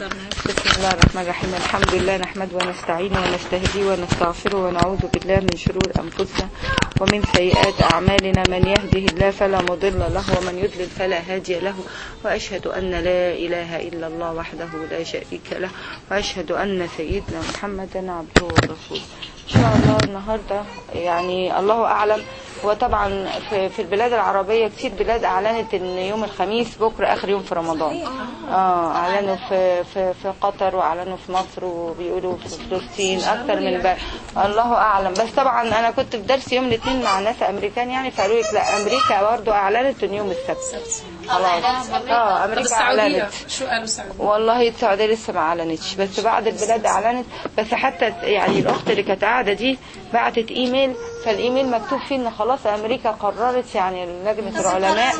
بسم الله الرحمن الرحيم الحمد لله نحمده ونستعينه ونستهديه ونستغفره ونعوذ بالله من شرور أنفسنا ومن سيئات أعمالنا من يهده الله فلا مضل له ومن يضلل فلا هادي له وأشهد أن لا إله إلا الله وحده لا شريك له وأشهد أن سيدنا محمدا عبده ورسوله إن شاء الله النهاردة يعني الله أعلم وطبعا في, في البلاد العربية كتير بلاد أعلنت إن يوم الخميس بكرة آخر يوم في رمضان اه أعلنوا في, في, في قطر وأعلنوا في مصر وبيقولوا في فلسطين أكتر من بلد الله أعلم بس طبعا أنا كنت في درس يوم الاثنين مع ناس أمريكان يعني فقالوا لك لا أمريكا برضه أعلنت إن يوم السبت خلاص اه طب أمريكا السعودية أعلنت شو قالوا السعودية؟ والله السعودية لسه ما اعلنتش بس بعض البلاد اعلنت بس حتى يعني الاخت اللي كانت قاعده دي بعتت ايميل فالايميل مكتوب فيه ان خلاص امريكا قررت يعني لجنه العلماء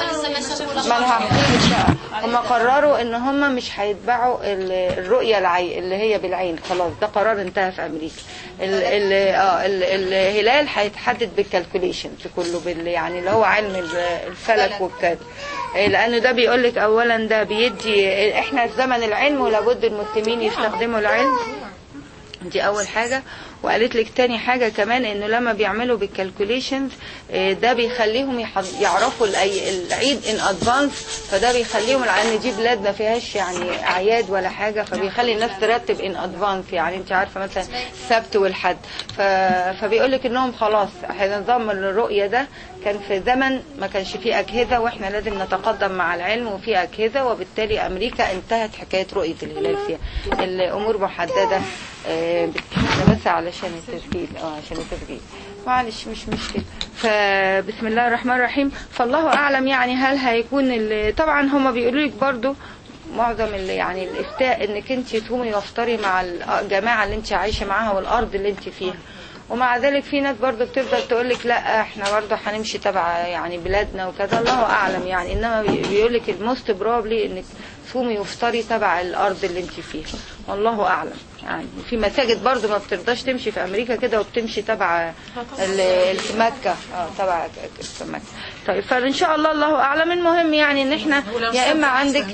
ما انا هحكي لك بقى هم قرروا ان هم مش هيتبعوا ال- الرؤيه العين اللي هي بالعين خلاص ده قرار انتهى في امريكا ال ال اه ال الهلال هيتحدد بالكالكوليشنز كله بال يعني اللي هو علم ال- الفلك والكذا إيه، لانه ده بيقول لك اولا ده بيدي احنا في زمن العلم ولابد المسلمين يستخدموا العلم دي اول حاجة وقالت لك تاني حاجة كمان انه لما بيعملوا بالكالكوليشنز ده بيخليهم يحض- يعرفوا الأي- العيد ان ادفانس فده بيخليهم لان دي بلاد ما فيهاش يعني اعياد ولا حاجة فبيخلي الناس ترتب ان ادفانس يعني انت عارفة مثلا السبت والحد ف... فبيقول لك انهم خلاص نظام الرؤية ده كان في زمن ما كانش فيه اجهزة واحنا لازم نتقدم مع العلم وفي اجهزة وبالتالي امريكا انتهت حكاية رؤية الهلال فيها الامور محددة آه، بت- بس علشان التسجيل اه عشان التسجيل معلش مش مشكلة فبسم الله الرحمن الرحيم فالله اعلم يعني هل هيكون ال- طبعا هما بيقولوا لك برضو معظم اللي يعني الافتاء انك انت تقومي وافطري مع الجماعه اللي انت عايشه معاها والارض اللي انت فيها ومع ذلك في ناس برضه بتفضل تقول لك لا احنا برضه هنمشي تبع يعني بلادنا وكذا الله اعلم يعني انما بيقول لك الموست بروبلي انك تصومي وافطري تبع الارض اللي انت فيها والله اعلم يعني في مساجد برضه ما بترضاش تمشي في امريكا كده وبتمشي تبع ال- ال- مكه اه تبع ك- ك- مكه طيب فان شاء الله الله اعلم المهم يعني ان احنا يا اما عندك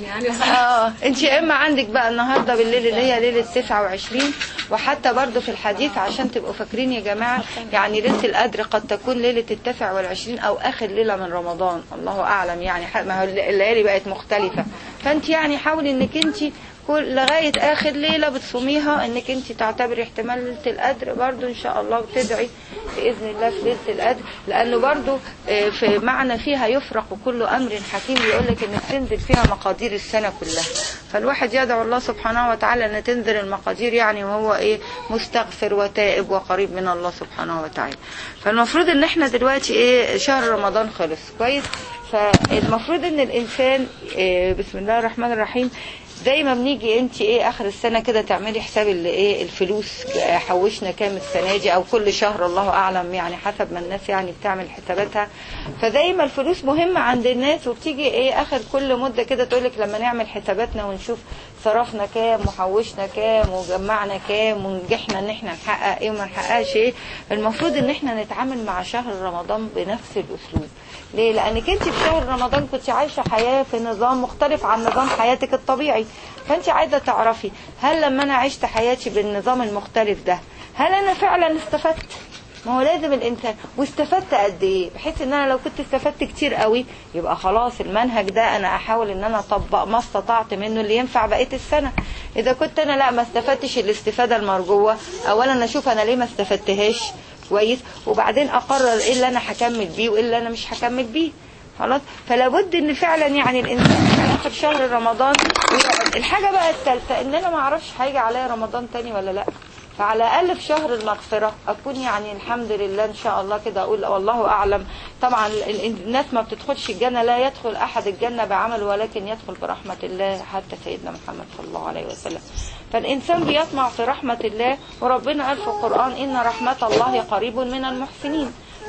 اه انت يا اما عندك بقى النهارده بالليل اللي هي ليله 29 وحتى برضه في الحديث عشان تبقوا فاكرين يا جماعه يعني ليله القدر قد تكون ليله التاسع والعشرين او اخر ليله من رمضان الله اعلم يعني ح- ما هو الليالي بقت مختلفه فانت يعني حاولي انك انت كل لغاية آخر ليلة بتصوميها انك انت تعتبري احتمال ليلة القدر برضو ان شاء الله وتدعي بإذن الله في ليلة القدر لأنه برضو آه، في معنى فيها يفرق كل أمر حكيم يقول لك انك تنزل فيها مقادير السنة كلها فالواحد يدعو الله سبحانه وتعالى ان تنزل المقادير يعني وهو ايه مستغفر وتائب وقريب من الله سبحانه وتعالى فالمفروض ان احنا دلوقتي ايه شهر رمضان خلص كويس فالمفروض ان الانسان إيه بسم الله الرحمن الرحيم زي ما بنيجي انت ايه اخر السنه كده تعملي حساب اللي ايه الفلوس آه، حوشنا كام السنه دي او كل شهر الله اعلم يعني حسب ما الناس يعني بتعمل حساباتها فزي ما الفلوس مهمه عند الناس وبتيجي ايه اخر كل مده كده تقولك لما نعمل حساباتنا ونشوف صرفنا كام وحوشنا كام وجمعنا كام ونجحنا ان احنا نحقق ايه وما نحققش ايه المفروض ان احنا نتعامل مع شهر رمضان بنفس الاسلوب ليه؟ لأنك أنت في شهر رمضان كنت عايشة حياة في نظام مختلف عن نظام حياتك الطبيعي فأنت عايزة تعرفي هل لما أنا عشت حياتي بالنظام المختلف ده هل أنا فعلا استفدت؟ ما هو لازم الانسان واستفدت قد ايه بحيث ان انا لو كنت استفدت كتير قوي يبقى خلاص المنهج ده انا احاول ان انا اطبق ما استطعت منه اللي ينفع بقيه السنه اذا كنت انا لا ما استفدتش الاستفاده المرجوه اولا اشوف انا ليه ما استفدتهاش كويس وبعدين اقرر ايه اللي انا هكمل بيه وايه اللي انا مش هكمل بيه خلاص فلا بد ان فعلا يعني الانسان في اخر شهر رمضان ويقعد. الحاجه بقى الثالثه ان انا ما اعرفش هيجي عليا رمضان تاني ولا لا فعلى الاقل في شهر المغفره اكون يعني الحمد لله ان شاء الله كده اقول والله اعلم طبعا ال- ال- الناس ما بتدخلش الجنه لا يدخل احد الجنه بعمل ولكن يدخل برحمه الله حتى سيدنا محمد صلى الله عليه وسلم فالانسان بيطمع في رحمه الله وربنا قال في القران ان رحمه الله قريب من المحسنين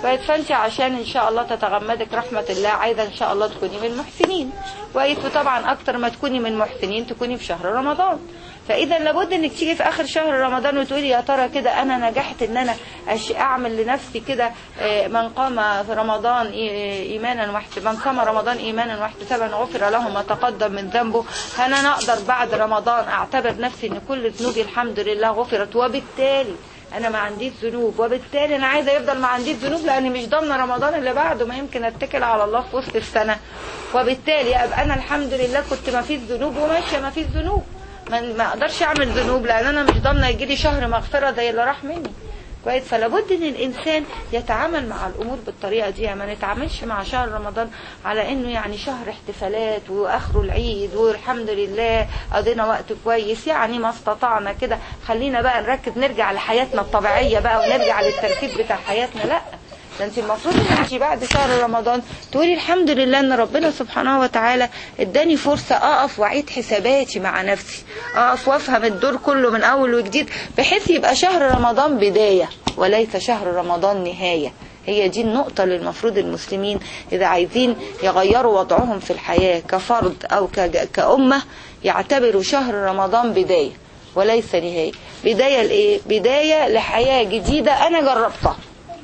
كويس فانت عشان ان شاء الله تتغمدك رحمه الله عايزه ان شاء الله تكوني من المحسنين كويس وطبعا اكتر ما تكوني من المحسنين تكوني في شهر رمضان فاذا لابد انك تيجي في اخر شهر رمضان وتقولي يا ترى كده انا نجحت ان انا أش- اعمل لنفسي كده آه، من قام في رمضان إي- ايمانا واحتسابا من قام رمضان ايمانا واحتسابا غفر له ما تقدم من ذنبه هل انا اقدر بعد رمضان اعتبر نفسي ان كل ذنوبي الحمد لله غفرت وبالتالي انا ما عنديش ذنوب وبالتالي انا عايزه يفضل ما عنديش ذنوب لاني مش ضامنه رمضان اللي بعده ما يمكن اتكل على الله في وسط السنه وبالتالي ابقى انا الحمد لله كنت ما فيش ذنوب وماشيه ما فيش ذنوب ما ما اقدرش اعمل ذنوب لان انا مش ضامنه يجي لي شهر مغفره زي اللي راح مني كويس فلا بد ان الانسان يتعامل مع الامور بالطريقه دي ما نتعاملش مع شهر رمضان على انه يعني شهر احتفالات واخره العيد والحمد لله قضينا وقت كويس يعني ما استطعنا كده خلينا بقى نركز نرجع لحياتنا الطبيعيه بقى ونرجع للتركيز بتاع حياتنا لا ده انت المفروض ان انت بعد شهر رمضان تقولي الحمد لله ان ربنا سبحانه وتعالى اداني فرصه اقف واعيد حساباتي مع نفسي اقف وافهم الدور كله من اول وجديد بحيث يبقى شهر رمضان بدايه وليس شهر رمضان نهايه هي دي النقطة اللي المفروض المسلمين إذا عايزين يغيروا وضعهم في الحياة كفرد أو كج- كأمة يعتبروا شهر رمضان بداية وليس نهاية بداية لإيه؟ بداية لحياة جديدة أنا جربتها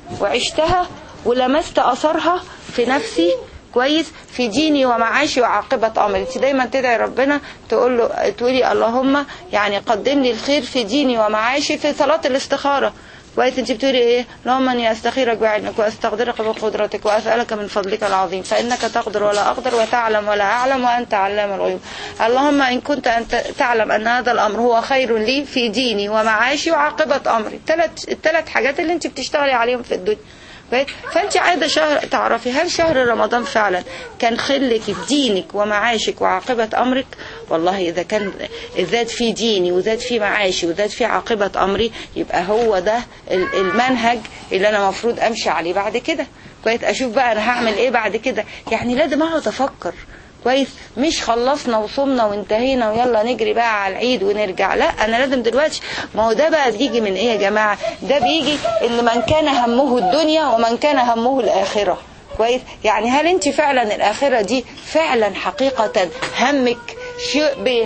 وعشتها ولمست اثرها في نفسي كويس في ديني ومعاشي وعاقبة أمري انت دايما تدعي ربنا تقول له تقولي اللهم يعني قدم لي الخير في ديني ومعاشي في صلاة الاستخارة كويس انت بتقولي ايه اللهم اني استخيرك بعلمك واستقدرك بقدرتك واسالك من فضلك العظيم فانك تقدر ولا اقدر وتعلم ولا اعلم وانت علام الغيوب اللهم ان كنت انت تعلم ان هذا الامر هو خير لي في ديني ومعاشي وعاقبه امري الثلاث الثلاث حاجات اللي انت بتشتغلي عليهم في الدنيا كويس؟ فانت عايزه شهر تعرفي هل شهر رمضان فعلا كان خير لك في دينك ومعاشك وعاقبه امرك والله اذا كان زاد في ديني وزاد في معاشي وزاد في عاقبه امري يبقى هو ده ال- المنهج اللي انا المفروض امشي عليه بعد كده كويس اشوف بقى انا هعمل ايه بعد كده يعني لازم اقعد افكر كويس مش خلصنا وصمنا وانتهينا ويلا نجري بقى على العيد ونرجع لا انا لازم دلوقتي ما هو ده بقى بيجي من ايه يا جماعه ده بيجي ان من كان همه الدنيا ومن كان همه الاخره كويس يعني هل انت فعلا الاخره دي فعلا حقيقه همك شيء بي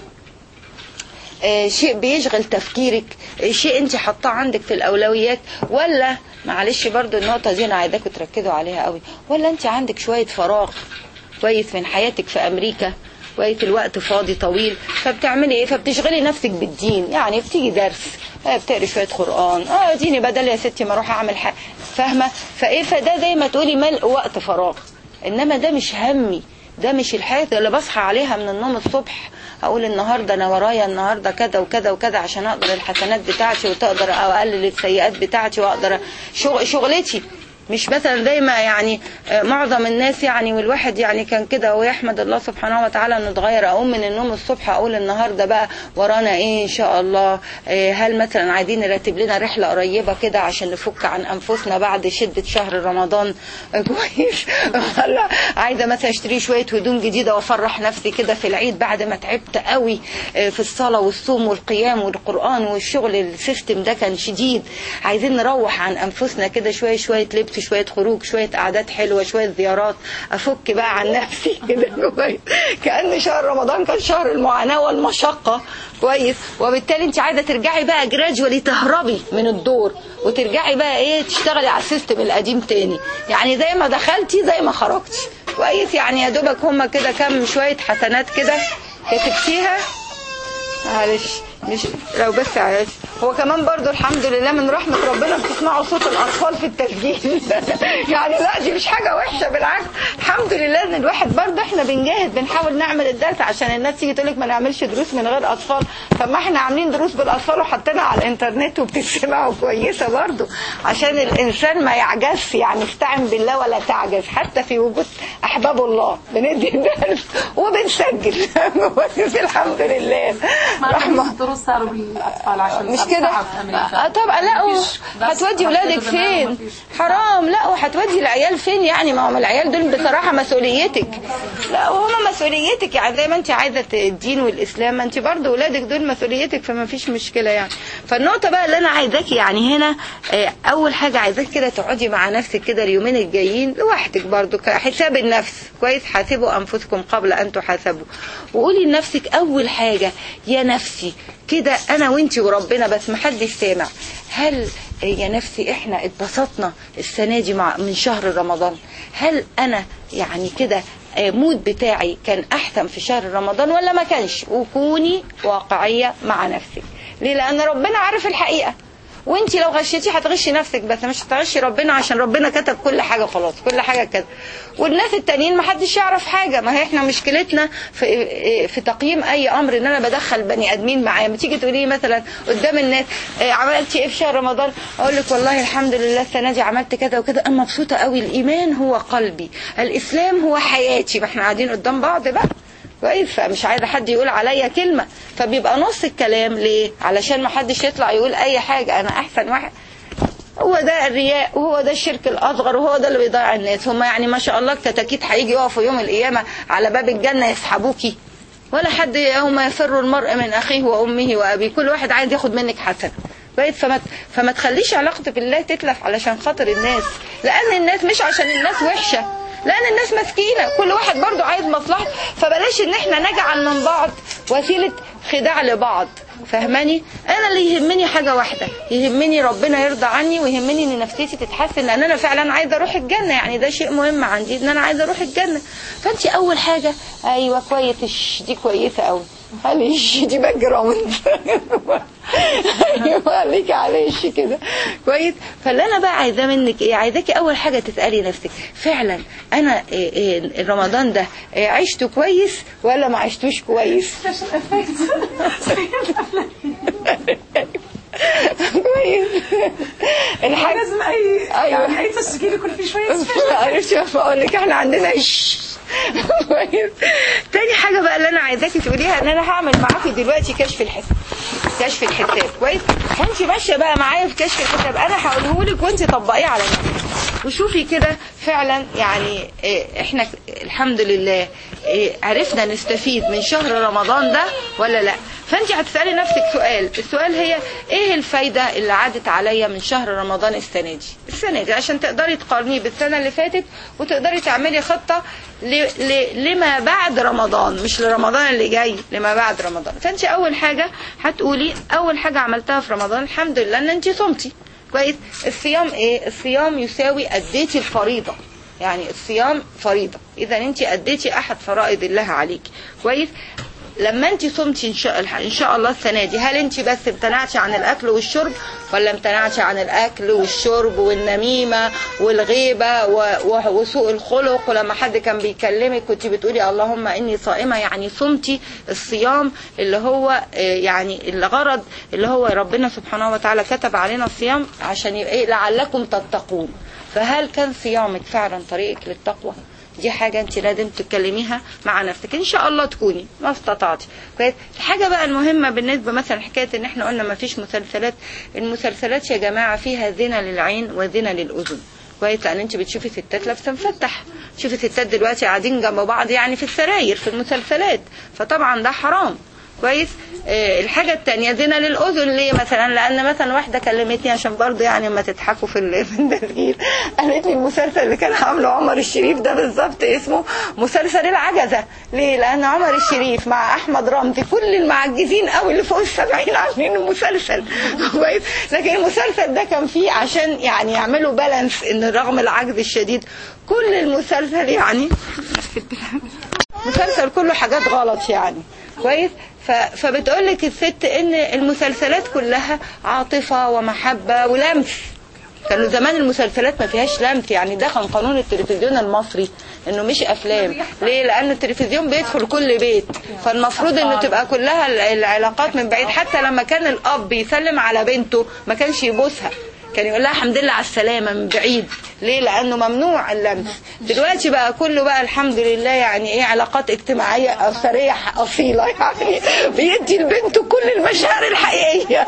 آه، شيء بيشغل تفكيرك آه، شيء انت حاطاه عندك في الاولويات ولا معلش برضو النقطه دي انا عايزاكم تركزوا عليها قوي ولا انت عندك شويه فراغ كويس من حياتك في امريكا كويس الوقت فاضي طويل فبتعملي ايه فبتشغلي نفسك بالدين يعني بتيجي درس آه، بتقري شويه قران اه اديني بدل يا ستي ما اروح اعمل حاجه فاهمه فايه فده زي ما تقولي ملء وقت فراغ انما ده مش همي ده مش الحياه اللي بصحى عليها من النوم الصبح اقول النهارده انا ورايا النهارده كذا وكذا وكذا عشان اقدر الحسنات بتاعتي وتقدر او اقلل السيئات بتاعتي واقدر شغ- شغلتي مش مثلا زي ما يعني آه، معظم الناس يعني والواحد يعني كان كده ويحمد الله سبحانه وتعالى انه اتغير اقوم من النوم الصبح اقول النهارده بقى ورانا ايه ان شاء الله آه، هل مثلا عايزين نرتب لنا رحله قريبه كده عشان نفك عن انفسنا بعد شده شهر رمضان آه، كويس ولا عايزه مثلا اشتري شويه هدوم جديده وافرح نفسي كده في العيد بعد ما تعبت قوي آه، في الصلاه والصوم والقيام والقران والشغل السيستم ده كان شديد عايزين نروح عن انفسنا كده شويه شويه لبس شويه خروج شويه قعدات حلوه شويه زيارات افك بقى عن نفسي كده كويس كان شهر رمضان كان شهر المعاناه والمشقه كويس وبالتالي انت عايزه ترجعي بقى جراجولي تهربي من الدور وترجعي بقى ايه تشتغلي على السيستم القديم تاني يعني زي ما دخلتي زي ما خرجتي كويس يعني يا دوبك هما كده كام شويه حسنات كده كتبتيها معلش مش لو بس عايش هو كمان برضو الحمد لله من رحمة ربنا بتسمعوا صوت الأطفال في التسجيل يعني لا دي مش حاجة وحشة بالعكس الحمد لله إن الواحد برضو إحنا بنجاهد بنحاول نعمل الدرس عشان الناس تيجي تقول لك ما نعملش دروس من غير أطفال طب ما إحنا عاملين دروس بالأطفال وحطيناها على الإنترنت وبتسمع كويسة برضو عشان الإنسان ما يعجزش يعني استعن بالله ولا تعجز حتى في وجود أحباب الله بندي الدرس وبنسجل الحمد لله رحمة يتوسعوا بالاطفال عشان مش كده أبصعب في أمريكا. آه طبعا لا و- مفيش بس هتودي عشان ولادك كده زمان فين مفيش. حرام لا وهتودي العيال فين يعني ما هم العيال دول بصراحه مسؤوليتك لا وهم مسؤوليتك يعني زي ما انت عايزه الدين والاسلام ما انت برضه ولادك دول مسؤوليتك فما فيش مشكله يعني فالنقطه بقى اللي انا عايزاكي يعني هنا آه، اول حاجه عايزاك كده تقعدي مع نفسك كده اليومين الجايين لوحدك برضه حساب النفس كويس حاسبوا انفسكم قبل ان تحاسبوا وقولي لنفسك اول حاجه يا نفسي كده انا وانتي وربنا بس محدش سامع هل يا نفسي احنا اتبسطنا السنه دي مع من شهر رمضان هل انا يعني كده آه، مود بتاعي كان احسن في شهر رمضان ولا ما كانش وكوني واقعيه مع نفسك ليه لان ربنا عارف الحقيقه وانت لو غشيتي هتغشي نفسك بس مش هتغشي ربنا عشان ربنا كتب كل حاجه خلاص كل حاجه كده والناس التانيين ما حدش يعرف حاجه ما هي احنا مشكلتنا في في تقييم اي امر ان انا بدخل بني ادمين معايا ما تيجي تقولي لي مثلا قدام الناس اه، عملتي ايه في شهر رمضان اقول لك والله الحمد لله السنه دي عملت كذا وكذا انا مبسوطه قوي الايمان هو قلبي الاسلام هو حياتي ما احنا قاعدين قدام بعض بقى كويس فمش عايزه حد يقول عليا كلمه فبيبقى نص الكلام ليه علشان ما حدش يطلع يقول اي حاجه انا احسن واحد هو ده الرياء وهو ده الشرك الاصغر وهو ده اللي بيضيع الناس هم يعني ما شاء الله الكتاكيت هيجي يقفوا يوم القيامه على باب الجنه يسحبوكي ولا حد يوم يفر المرء من اخيه وامه وابيه كل واحد عايز ياخد منك حسنه بقيت فما فما تخليش علاقتك بالله تتلف علشان خاطر الناس لان الناس مش عشان الناس وحشه لان الناس مسكينه كل واحد برضو عايز مصلحته فبلاش ان احنا نجعل من بعض وسيله خداع لبعض فاهماني انا اللي يهمني حاجه واحده يهمني ربنا يرضى عني ويهمني ان نفسيتي تتحسن لان انا فعلا عايزه اروح الجنه يعني ده شيء مهم عندي ان انا عايزه اروح الجنه فانت اول حاجه ايوه كويس الش- دي كويسه قوي معلش دي باك جراوند ايوه خليكي عليش كده كويس فاللي انا بقى عايزاه منك ايه عايزاكي اول حاجه تسالي نفسك فعلا انا إيه إيه رمضان ده إيه عشته كويس ولا ما عشتوش كويس كويس الحاجه لازم اي أيوة. يعني اي تسجيل يكون فيه شويه عرفتي بقول لك احنا عندنا إيش. كويس تاني حاجه بقى اللي انا عايزاكي تقوليها ان انا هعمل معاكي دلوقتي كشف الحساب كشف الحساب كويس وانت ماشيه بقى معايا في كشف الحساب انا هقوله لك وانت طبقيه على نفسك وشوفي كده فعلا يعني إيه، احنا ك- الحمد لله إيه، عرفنا نستفيد من شهر رمضان ده ولا لا فانت هتسالي نفسك سؤال السؤال هي ايه الفايده اللي عادت عليا من شهر رمضان السنه دي السنه دي عشان تقدري تقارنيه بالسنه اللي فاتت وتقدري تعملي خطه ل... ل... لما بعد رمضان مش لرمضان اللي جاي لما بعد رمضان فانت اول حاجه هتقولي اول حاجه عملتها في رمضان الحمد لله ان انت صمتي كويس الصيام ايه الصيام يساوي اديتي الفريضه يعني الصيام فريضه اذا انت اديتي احد فرائض الله عليك كويس لما انت صمتي ان شاء ان شاء الله السنه دي هل انت بس امتنعتي عن الاكل والشرب ولا امتنعتي عن الاكل والشرب والنميمه والغيبه و- و- وسوء الخلق ولما حد كان بيكلمك كنت بتقولي اللهم اني صائمه يعني صمتي الصيام اللي هو آه، يعني الغرض اللي هو ربنا سبحانه وتعالى كتب علينا الصيام عشان يبقى إيه؟ لعلكم تتقون فهل كان صيامك فعلا طريقك للتقوى دي حاجة انت لازم تتكلميها مع نفسك ان شاء الله تكوني ما استطعتي كويس الحاجة بقى المهمة بالنسبة مثلا حكاية ان احنا قلنا ما فيش مسلسلات المسلسلات يا جماعة فيها زنا للعين وزنا للأذن كويس لان انت بتشوفي ستات لابسه مفتح تشوفي ستات دلوقتي قاعدين جنب بعض يعني في السراير في المسلسلات فطبعا ده حرام كويس آه الحاجة التانية زنا للأذن ليه مثلا لأن مثلا واحدة كلمتني عشان برضه يعني ما تضحكوا في ال- في التسجيل قالت لي المسلسل اللي كان عامله عمر الشريف ده بالظبط اسمه مسلسل العجزة ليه لأن عمر الشريف مع أحمد رمزي كل المعجزين قوي اللي فوق السبعين عاملين المسلسل كويس لكن المسلسل ده كان فيه عشان يعني يعملوا بالانس ان رغم العجز الشديد كل المسلسل يعني مسلسل كله حاجات غلط يعني كويس ف... فبتقول لك الست ان المسلسلات كلها عاطفه ومحبه ولمس كانوا زمان المسلسلات ما فيهاش لمس يعني ده كان قانون التلفزيون المصري انه مش افلام ليه لان التلفزيون بيدخل كل بيت فالمفروض انه تبقى كلها ال- العلاقات من بعيد حتى لما كان الاب يسلم على بنته ما كانش يبوسها كان يقول لها الحمد لله على السلامه من بعيد ليه لانه ممنوع اللمس دلوقتي بقى كله بقى الحمد لله يعني ايه علاقات اجتماعيه اسريه اصيله يعني بيدي لبنته كل المشاعر الحقيقيه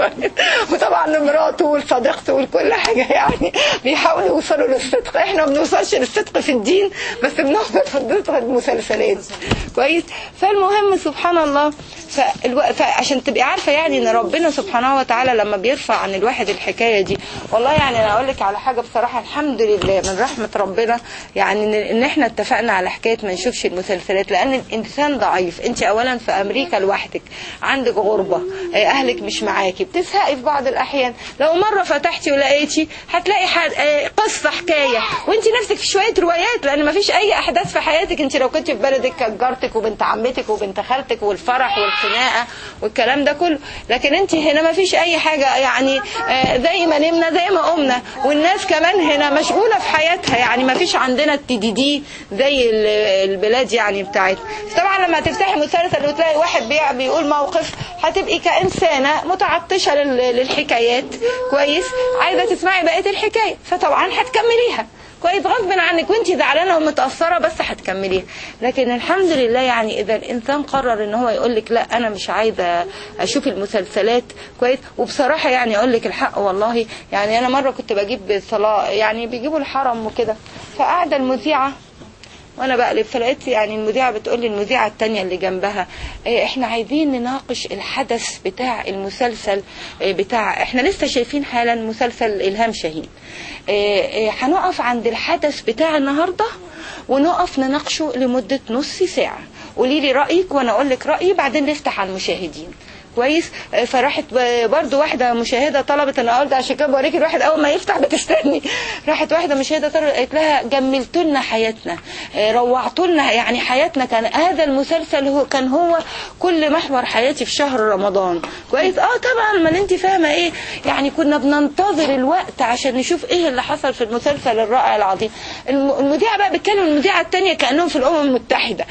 وطبعا لمراته ولصديقته ولكل حاجه يعني بيحاولوا يوصلوا للصدق احنا ما بنوصلش للصدق في الدين بس بنوصل في الصدق في المسلسلات كويس فالمهم سبحان الله فالو... فعشان تبقي عارفه يعني ان ربنا سبحانه وتعالى لما بيرفع عن الواحد الحكايه دي والله يعني انا اقول لك على حاجه بصراحه الحمد لله من رحمه ربنا يعني ان, إن احنا اتفقنا على حكايه ما نشوفش المسلسلات لان الانسان ضعيف انت اولا في امريكا لوحدك عندك غربه آه، اهلك مش معاكي بتزهقي في بعض الاحيان لو مره فتحتي ولقيتي هتلاقي حد... آه، قصه حكايه وانت نفسك في شويه روايات لان ما فيش اي احداث في حياتك انت لو كنت في بلدك كانت جارتك وبنت عمتك وبنت خالتك والفرح والخناقه والكلام ده كله لكن انت هنا ما فيش اي حاجه يعني آه، زي ما نمنا زي ما قمنا والناس كمان هنا مشغوله في حياتها يعني ما فيش عندنا التي دي دي زي ال- البلاد يعني بتاعتنا طبعا لما تفتحي مسلسل وتلاقي واحد بيع- بيقول موقف هتبقي كانسانه متعطشه لل- للحكايات كويس عايزه تسمعي بقيه الحكايه فطبعا هتكمليها كويس غصب عنك وانت زعلانه ومتاثره بس هتكمليها لكن الحمد لله يعني اذا الانسان قرر ان هو يقول لك لا انا مش عايزه اشوف المسلسلات كويس وبصراحه يعني اقول لك الحق والله يعني انا مره كنت بجيب صلاه يعني بيجيبوا الحرم وكده فقاعده المذيعه وانا بقلب فلقيت يعني المذيعه بتقول لي المذيعه التانية اللي جنبها إيه احنا عايزين نناقش الحدث بتاع المسلسل إيه بتاع احنا لسه شايفين حالا مسلسل الهام شاهين إيه إيه هنقف عند الحدث بتاع النهارده ونقف نناقشه لمده نص ساعه قولي لي رايك وانا اقول لك رايي بعدين نفتح على المشاهدين كويس آه، فراحت ب- برضو واحده مشاهده طلبت انا قلت عشان كده بوريك الواحد اول ما يفتح بتستني راحت واحده مشاهده طلبت قالت لها جملت لنا حياتنا آه، روعت لنا يعني حياتنا كان هذا المسلسل هو كان هو كل محور حياتي في شهر رمضان كويس اه طبعا ما انت فاهمه ايه يعني كنا بننتظر الوقت عشان نشوف ايه اللي حصل في المسلسل الرائع العظيم الم- المذيعه بقى بتكلم المذيعه الثانيه كانهم في الامم المتحده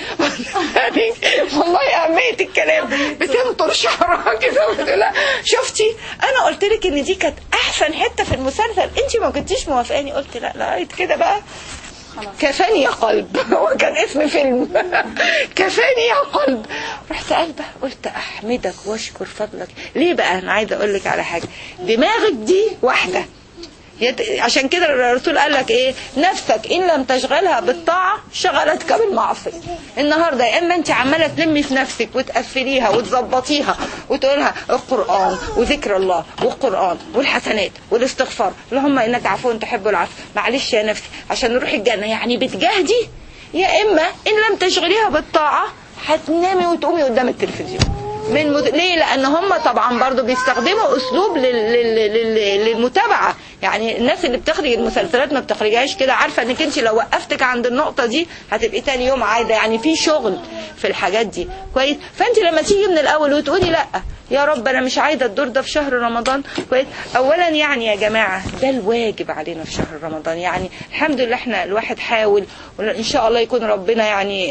يعني والله اهميه الكلام بتنطر شعرها كده وتقول لها شفتي انا قلت لك ان دي كانت احسن حته في المسلسل انت ما كنتيش موافقاني قلت لا لغايه كده بقى كفاني يا قلب هو كان اسم فيلم كفاني يا قلب رحت قلبه قلت احمدك واشكر فضلك ليه بقى انا عايزه اقول لك على حاجه دماغك دي واحده يت- عشان كده الرسول قال لك ايه نفسك ان لم تشغلها بالطاعه شغلتك بالمعصيه النهارده يا اما انت عماله تلمي في نفسك وتقفليها وتظبطيها وتقولها القران وذكر الله والقران والحسنات والاستغفار اللهم انك عفو تحب العفو معلش يا نفسي عشان نروح الجنه يعني بتجاهدي يا اما ان لم تشغليها بالطاعه هتنامي وتقومي قدام التلفزيون من مد... ليه لان هم طبعا برضو بيستخدموا اسلوب لل... لل... لل... للمتابعه يعني الناس اللي بتخرج المسلسلات ما بتخرجهاش كده عارفه انك انت لو وقفتك عند النقطه دي هتبقي تاني يوم عايده يعني في شغل في الحاجات دي كويس فانت لما تيجي من الاول وتقولي لا يا رب انا مش عايزه الدور ده في شهر رمضان كويس اولا يعني يا جماعه ده الواجب علينا في شهر رمضان يعني الحمد لله احنا الواحد حاول وان شاء الله يكون ربنا يعني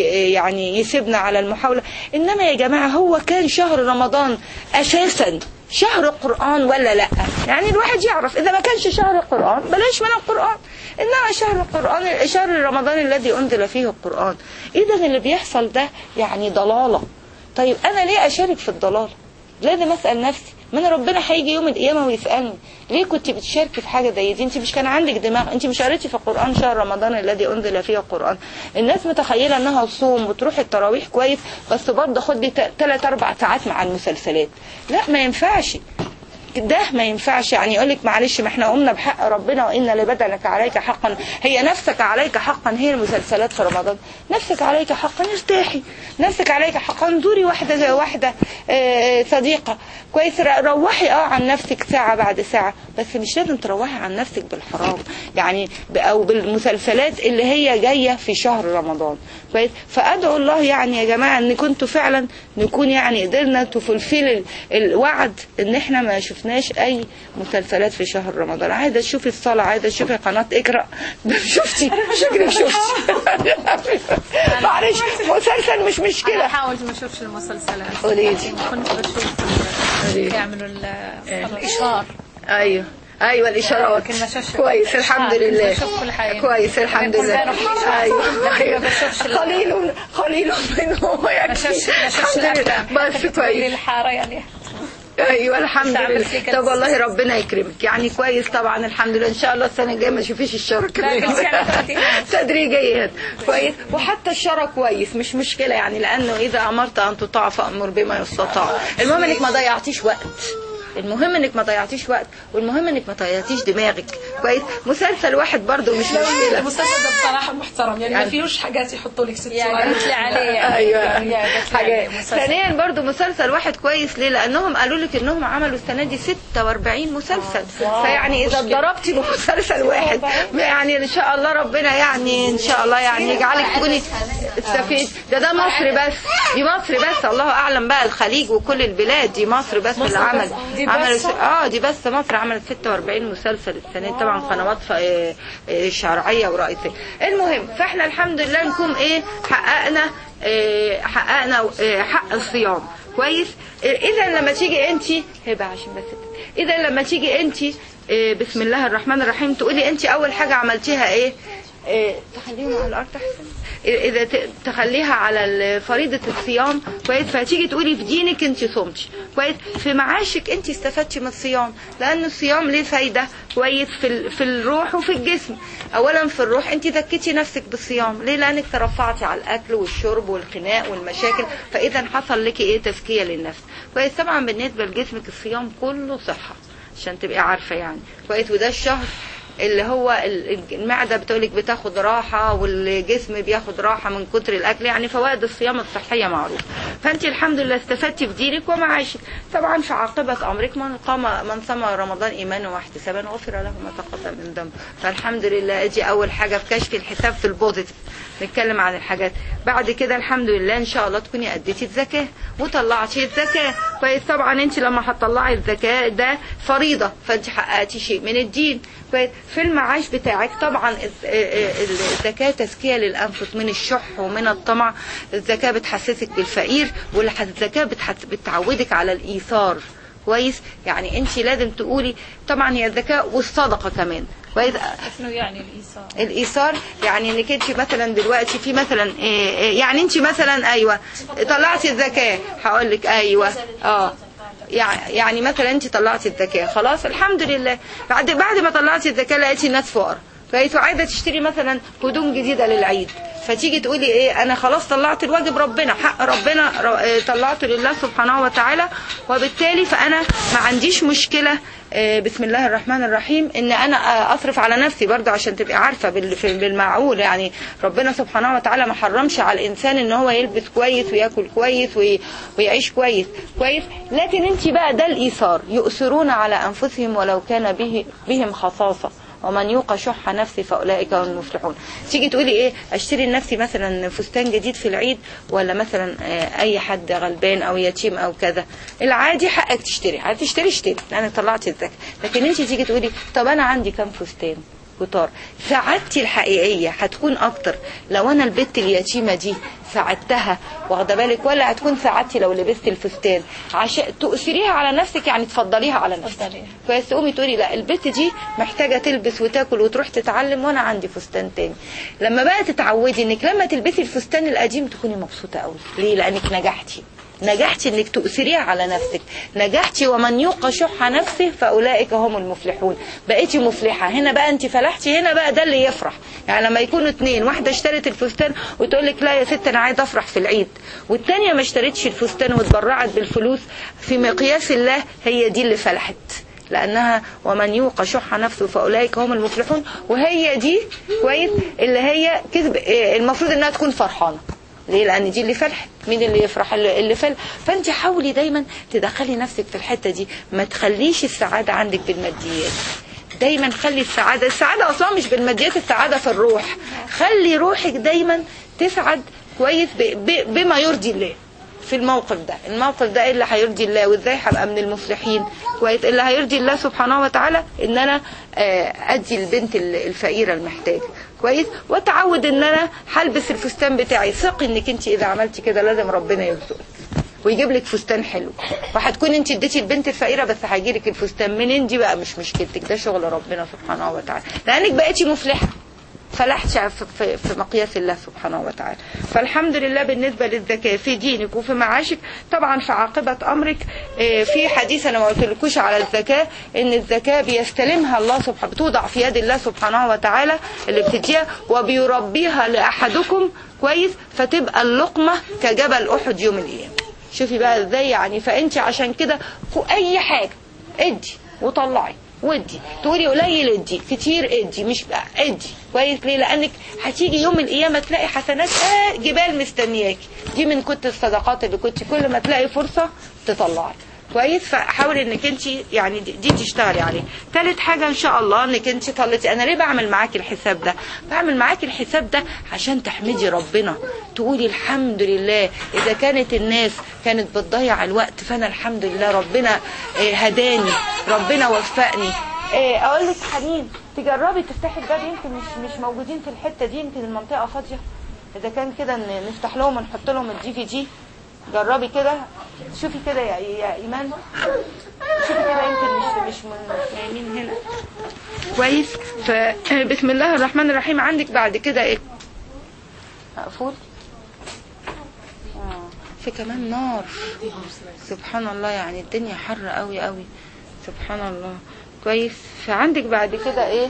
يعني يسيبنا على المحاوله انما يا جماعه هو كان شهر رمضان اساسا شهر قرآن ولا لا يعني الواحد يعرف إذا ما كانش شهر قرآن بلاش من القرآن إنما شهر القرآن شهر رمضان الذي أنزل فيه القرآن إذا اللي بيحصل ده يعني ضلالة طيب أنا ليه أشارك في الضلال لازم أسأل نفسي ما انا ربنا هيجي يوم القيامه ويسالني ليه كنت بتشاركي في حاجه زي دي انت مش كان عندك دماغ انت مش قريتي في القران شهر رمضان الذي انزل فيه القران الناس متخيله انها تصوم وتروح التراويح كويس بس برضه خد لي 3 4 ساعات مع المسلسلات لا ما ينفعش ده ما ينفعش يعني يقول لك معلش ما احنا قمنا بحق ربنا وان لبدنك عليك حقا هي نفسك عليك حقا هي المسلسلات في رمضان نفسك عليك حقا ارتاحي نفسك عليك حقا زوري واحده زي واحده اه صديقه كويس روحي اه عن نفسك ساعه بعد ساعه بس مش لازم تروحي عن نفسك بالحرام يعني او بالمسلسلات اللي هي جايه في شهر رمضان كويس فادعو الله يعني يا جماعه ان كنتوا فعلا نكون يعني قدرنا تفلفل الوعد ان احنا ما شفناش اي مسلسلات في شهر رمضان عايزه تشوفي الصلاه عايزه تشوفي قناه اقرا شفتي شكلك شفتي معلش مسلسل مش مشكله انا حاولت ما اشوفش المسلسلات قولي لي. لكن كنت بشوف ال- يعملوا ال- الاشهار ايوه ايوه الاشارات لكن ما شافش كويس الحمد آه، لله بشوف كل حاجة. كويس الحمد لكن لله بيعرف الإشارات. ايوه لكن ايوه ما بشوفش ال- قليل قليل منهم ما شافش ما شافش الحمد لله. الافلام بس تقولي كويس الحاره يعني ايوه الحمد تعمل لله فيك طب والله ربنا يكرمك يعني كويس طبعا الحمد لله ان شاء الله السنه الجايه ما تشوفيش الشر كمان بس يعني دلوقتي- تدريجيا كويس وحتى الشر كويس مش مشكله يعني لانه اذا امرت ان تطاع فامر بما يستطاع المهم انك ما ضيعتيش وقت المهم انك ما ضيعتيش وقت والمهم انك ما ضيعتيش دماغك كويس مسلسل واحد برضو مش مشكله المسلسل ده بصراحة محترم يعني ما فيهوش حاجات يحطوا لك ست يعني سؤال قلت لي عليه يعني ايوه يعني قلت لي حاجات عليه مسلسل. ثانيا برضو مسلسل واحد كويس ليه لانهم قالوا لك انهم عملوا السنه دي 46 مسلسل فيعني اذا ضربتي بمسلسل واحد يعني ان شاء الله ربنا يعني ان شاء الله يعني يجعلك تكوني استفيد ده ده مصر بس دي مصر بس الله اعلم بقى الخليج وكل البلاد دي مصر بس اللي عمل دي عملوا بس؟ اه دي بس مصر عملت 46 مسلسل السنه دي طبعا قنوات ف- آه، آه، شرعيه ورئيسيه المهم فاحنا الحمد لله نكون ايه حققنا آه، حققنا آه، حق الصيام كويس اذا لما تيجي انت هبه عشان بس اذا لما تيجي انت آه، بسم الله الرحمن الرحيم تقولي انت اول حاجه عملتيها ايه آه، تخليهم على الارض احسن اذا ت- تخليها على ال- فريضه الصيام كويس فهتيجي تقولي في دينك انت صمتي كويس في معاشك انت استفدتي من الصيام لان الصيام ليه فايده كويس في ال- في الروح وفي الجسم اولا في الروح انت زكيتي نفسك بالصيام ليه لانك ترفعتي على الاكل والشرب والخناق والمشاكل فاذا حصل لك ايه تزكيه للنفس كويس طبعا بالنسبه لجسمك الصيام كله صحه عشان تبقي عارفه يعني كويس وده الشهر اللي هو ال- المعده بتقولك بتاخد راحه والجسم بياخد راحه من كتر الاكل يعني فوائد الصيام الصحيه معروفه فانت الحمد لله استفدتي في دينك ومعاشك طبعا في عاقبه امرك من قام من صام رمضان ايمانا واحتسابا غفر له ما تقدم من ذنبه فالحمد لله ادي اول حاجه في كشف الحساب في البوزيتيف نتكلم عن الحاجات بعد كده الحمد لله ان شاء الله تكوني اديتي الزكاه وطلعتي الزكاه كويس طبعا انت لما هتطلعي الزكاه ده فريضه فانت حققتي شيء من الدين كويس في المعاش بتاعك طبعا الز- آه، آه، الزكاه تزكيه للانفس من الشح ومن الطمع الزكاه بتحسسك بالفقير والزكاه بتحس- بتعودك على الايثار كويس يعني انت لازم تقولي طبعا هي الزكاه والصدقه كمان كويس شنو يعني الايثار الايثار يعني انك انت مثلا دلوقتي في مثلا إيه إيه يعني انت مثلا ايوه طلعتي الزكاه هقول لك ايوه اه يع- يعني مثلا انت طلعتي الزكاه خلاص الحمد لله بعد بعد ما طلعتي الزكاه لقيتي الناس فقراء بقيتوا عايزه تشتري مثلا هدوم جديده للعيد فتيجي تقولي ايه انا خلاص طلعت الواجب ربنا حق ربنا ر- آه، طلعته لله سبحانه وتعالى وبالتالي فانا ما عنديش مشكله آه، بسم الله الرحمن الرحيم ان انا آه، اصرف على نفسي برضه عشان تبقي عارفه بال- في- بالمعقول يعني ربنا سبحانه وتعالى ما حرمش على الانسان ان هو يلبس كويس وياكل كويس وي- ويعيش كويس كويس لكن انت بقى ده الايثار يؤثرون على انفسهم ولو كان به بهم خصاصه ومن يوق شح نفسه فاولئك هم المفلحون تيجي تقولي ايه اشتري لنفسي مثلا فستان جديد في العيد ولا مثلا آه، اي حد غلبان او يتيم او كذا العادي حقك تشتري هتشتري اشتري لان طلعت الزكاه لكن انت تيجي تقولي طب انا عندي كام فستان كتار سعادتي الحقيقيه هتكون اكتر لو انا البت اليتيمه دي ساعدتها واخده بالك ولا هتكون سعادتي لو لبست الفستان عشان تؤثريها على نفسك يعني تفضليها على نفسك تفضليها. كويس تقومي تقولي لا البت دي محتاجه تلبس وتاكل وتروح تتعلم وانا عندي فستان تاني لما بقى تتعودي انك لما تلبسي الفستان القديم تكوني مبسوطه قوي ليه لانك نجحتي نجحتي انك تؤثريها على نفسك نجحتي ومن يوق شح نفسه فاولئك هم المفلحون بقيتي مفلحه هنا بقى انت فلحتي هنا بقى ده اللي يفرح يعني لما يكونوا اتنين واحده اشترت الفستان وتقول لك لا يا ست انا عايزه افرح في العيد والتانيه ما اشترتش الفستان واتبرعت بالفلوس في مقياس الله هي دي اللي فلحت لانها ومن يوق شح نفسه فاولئك هم المفلحون وهي دي كويس اللي هي كذب إيه، المفروض انها تكون فرحانه ليه لان دي اللي فرحت مين اللي يفرح اللي اللي فل فانت حاولي دايما تدخلي نفسك في الحته دي ما تخليش السعاده عندك بالماديات دايما خلي السعاده السعاده اصلا مش بالماديات السعاده في الروح خلي روحك دايما تسعد كويس ب- ب- بما يرضي الله في الموقف ده الموقف ده ايه اللي هيرضي الله وازاي هبقى من المفلحين كويس اللي هيرضي الله سبحانه وتعالى ان انا آه، ادي البنت ال- الفقيره المحتاجه كويس واتعود ان انا هلبس الفستان بتاعي ثقي انك انت اذا عملتي كده لازم ربنا يرزقك ويجيب لك فستان حلو وهتكون انت اديتي البنت الفقيره بس هيجي لك الفستان منين دي بقى مش مشكلتك ده شغل ربنا سبحانه وتعالى لانك بقيتي مفلحه فلحت في, في, في مقياس الله سبحانه وتعالى فالحمد لله بالنسبة للزكاة في دينك وفي معاشك طبعا في عاقبة أمرك آه، في حديث أنا ما قلتلكوش على الزكاة إن الزكاة بيستلمها الله سبحانه بتوضع في يد الله سبحانه وتعالى اللي بتديها وبيربيها لأحدكم كويس فتبقى اللقمة كجبل أحد يوم القيامة شوفي بقى ازاي يعني فانت عشان كده فوق اي حاجه ادي وطلعي ودي تقولي قليل ادي كتير ادي مش بقى ادي كويس ليه لانك هتيجي يوم القيامه تلاقي حسنات آه جبال مستنياكي دي من كنت الصدقات اللي كنت كل ما تلاقي فرصه تطلعي كويس فحاولي انك انت يعني دي, دي تشتغلي عليه ثالث حاجه ان شاء الله انك انت طلتي انا ليه بعمل معاكي الحساب ده بعمل معاكي الحساب ده عشان تحمدي ربنا تقولي الحمد لله اذا كانت الناس كانت بتضيع الوقت فانا الحمد لله ربنا آه، هداني ربنا وفقني آه، اقول لك حنين تجربي تفتحي الباب يمكن مش مش موجودين في الحته دي يمكن المنطقه فاضيه اذا كان كده ن- نفتح لهم ونحط لهم الدي في دي جربي كده شوفي كده يا, يا ايمان شوفي كده يمكن مش مش من- مش نايمين هنا كويس فبسم الله الرحمن الرحيم عندك بعد كده ايه مقفول آه. في كمان نار سبحان الله يعني الدنيا حر قوي قوي سبحان الله كويس فعندك بعد كده ايه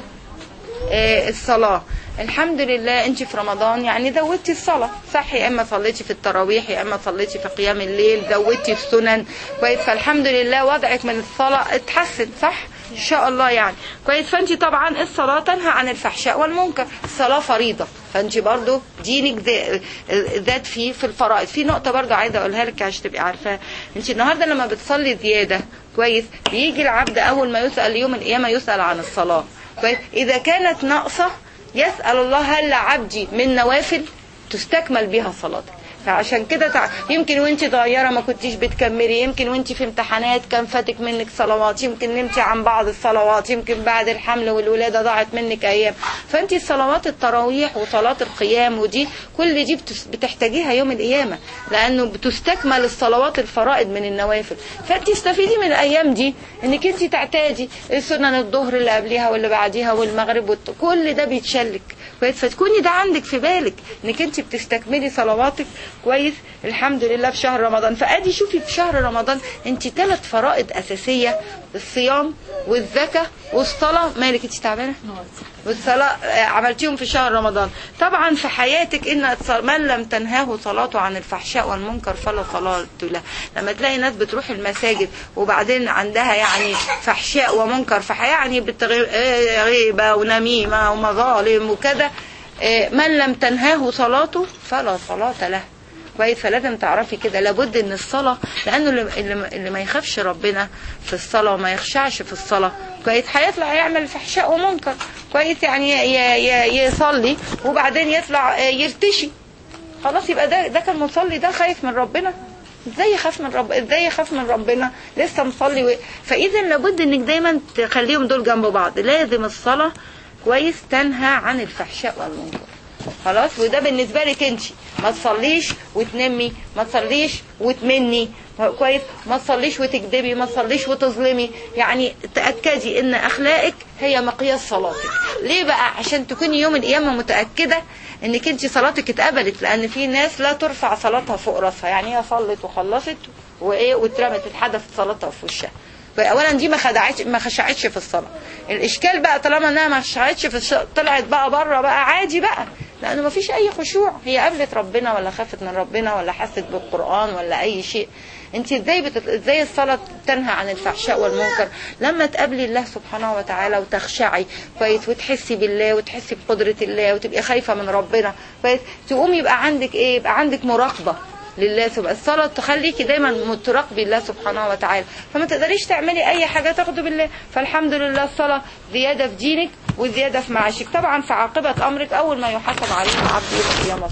آه، الصلاة الحمد لله انت في رمضان يعني زودتي الصلاة صح يا اما صليتي في التراويح يا اما صليتي في قيام الليل زودتي السنن كويس فالحمد لله وضعك من الصلاة اتحسن صح ان شاء الله يعني كويس فانت طبعا الصلاة تنهى عن الفحشاء والمنكر الصلاة فريضة فانت برضو دينك زا- زاد فيه في الفرائض في نقطة برضو عايزة اقولها لك عشان تبقي عارفاها انت النهاردة لما بتصلي زيادة كويس بيجي العبد اول ما يسأل يوم القيامة يسأل عن الصلاة كويس اذا كانت ناقصة يسأل الله هل عبدي من نوافل تستكمل بها صلاتك فعشان كده تع... يمكن وانت صغيره ما كنتيش بتكملي يمكن وانت في امتحانات كان فاتك منك صلوات يمكن نمتي عن بعض الصلوات يمكن بعد الحمل والولاده ضاعت منك ايام فانت صلوات التراويح وصلاه القيام ودي كل دي بتس... بتحتاجيها يوم القيامه لانه بتستكمل الصلوات الفرائض من النوافل فانت استفيدي من الايام دي انك انت تعتادي سنن الظهر اللي قبليها واللي بعديها والمغرب والت... كل ده بيتشلك كويس فتكوني ده عندك في بالك انك انت بتستكملي صلواتك كويس الحمد لله في شهر رمضان فادي شوفي في شهر رمضان انت ثلاث فرائض اساسيه الصيام والزكاه والصلاه مالك انت تعبانه والصلاة آه، عملتيهم في شهر رمضان طبعا في حياتك ان الص- من لم تنهاه صلاته عن الفحشاء والمنكر فلا صلاة له لما تلاقي ناس بتروح المساجد وبعدين عندها يعني فحشاء ومنكر في حياة يعني بتغ- آه، غيبة ونميمة ومظالم وكذا آه، من لم تنهاه صلاته فلا صلاة له كويس فلازم تعرفي كده لابد ان الصلاه لانه اللي, اللي اللي ما يخافش ربنا في الصلاه وما يخشعش في الصلاه كويس هيطلع يعمل فحشاء ومنكر كويس يعني ي- ي- يصلي وبعدين يطلع آه، يرتشي خلاص يبقى ده ده كان مصلي ده خايف من ربنا ازاي يخاف من رب ازاي يخاف من ربنا لسه مصلي و... فاذا لابد انك دايما تخليهم دول جنب بعض لازم الصلاه كويس تنهى عن الفحشاء والمنكر خلاص وده بالنسبه لك انت ما تصليش وتنمي ما تصليش وتمني كويس ما تصليش وتكذبي ما تصليش وتظلمي يعني تاكدي ان اخلاقك هي مقياس صلاتك ليه بقى عشان تكوني يوم القيامه متاكده انك انت صلاتك اتقبلت لان في ناس لا ترفع صلاتها فوق راسها يعني هي صلت وخلصت وايه واترمت اتحدثت صلاتها في وشها اولا دي ما خدعتش ما خشعتش في الصلاه الاشكال بقى طالما انها ما خشعتش في الصلاه طلعت بقى بره بقى عادي بقى لانه ما فيش اي خشوع هي قابلت ربنا ولا خافت من ربنا ولا حست بالقران ولا اي شيء انت ازاي بتت... ازاي الصلاه تنهى عن الفحشاء والمنكر لما تقابلي الله سبحانه وتعالى وتخشعي كويس وتحسي بالله وتحسي بقدره الله وتبقي خايفه من ربنا كويس تقوم يبقى عندك ايه يبقى عندك مراقبه لله سبحانه الصلاة تخليكي دايما متراقبي الله سبحانه وتعالى فما تقدريش تعملي أي حاجة تاخدي بالله فالحمد لله الصلاة زيادة في دينك وزيادة في معاشك طبعا في عاقبة أمرك أول ما يحاسب عليه العبد يوم القيامة الصلاة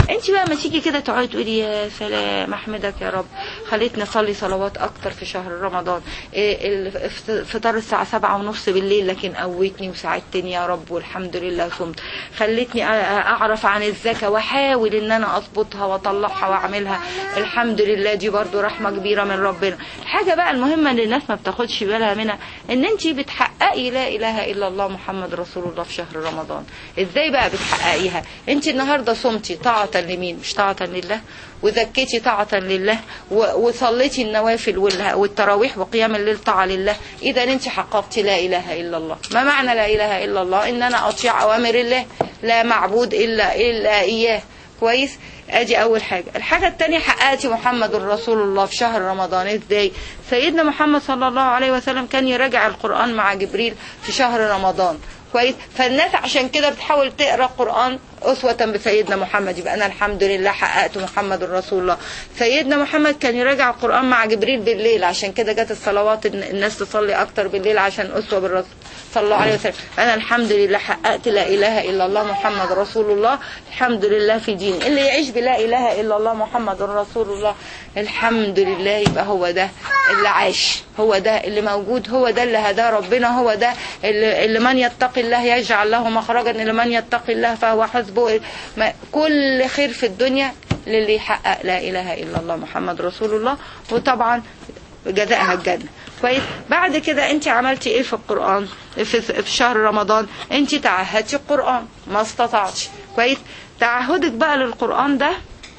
انت بقى ما تيجي كده تقعدي تقولي يا سلام احمدك يا رب خليتني اصلي صلوات اكتر في شهر رمضان إيه ال- فطار الساعه سبعة ونص بالليل لكن قويتني وساعدتني يا رب والحمد لله صمت خلتني أ- اعرف عن الزكاه واحاول ان انا اظبطها واطلعها واعملها الحمد لله دي برضو رحمه كبيره من ربنا الحاجه بقى المهمه اللي الناس ما بتاخدش بالها منها ان انت بتحققي لا اله الا الله محمد رسول الله في شهر رمضان ازاي بقى بتحققيها انت النهارده صمتي طاعه لمين مش طاعه لله وزكيتي طاعه لله و- وصليتي النوافل وال- والتراويح وقيام الليل طاعه لله اذا انت حققتي لا اله الا الله ما معنى لا اله الا الله ان انا اطيع اوامر الله لا معبود الا الا اياه كويس ادي اول حاجه الحاجه الثانيه حققتي محمد رسول الله في شهر رمضان ازاي سيدنا محمد صلى الله عليه وسلم كان يراجع القران مع جبريل في شهر رمضان كويس فالناس عشان كده بتحاول تقرا القران أسوة بسيدنا محمد يبقى أنا الحمد لله حققت محمد رسول الله سيدنا محمد كان يراجع القرآن مع جبريل بالليل عشان كده جت الصلوات إن الناس تصلي أكتر بالليل عشان أسوة بالرسول صلى الله عليه وسلم أنا الحمد لله حققت لا إله إلا الله محمد رسول الله الحمد لله في دين اللي يعيش بلا إله إلا الله محمد رسول الله الحمد لله يبقى هو ده اللي عاش هو ده اللي موجود هو ده اللي هداه ربنا هو ده اللي, اللي من يتقي الله يجعل له مخرجا اللي من يتقي الله فهو حسبه ما- كل خير في الدنيا للي يحقق لا إله إلا الله محمد رسول الله وطبعا جزائها الجنة كويس بعد كده انت عملتي ايه في القرآن في, في شهر رمضان انت تعهدتي القرآن ما استطعتش كويس تعهدك بقى للقرآن ده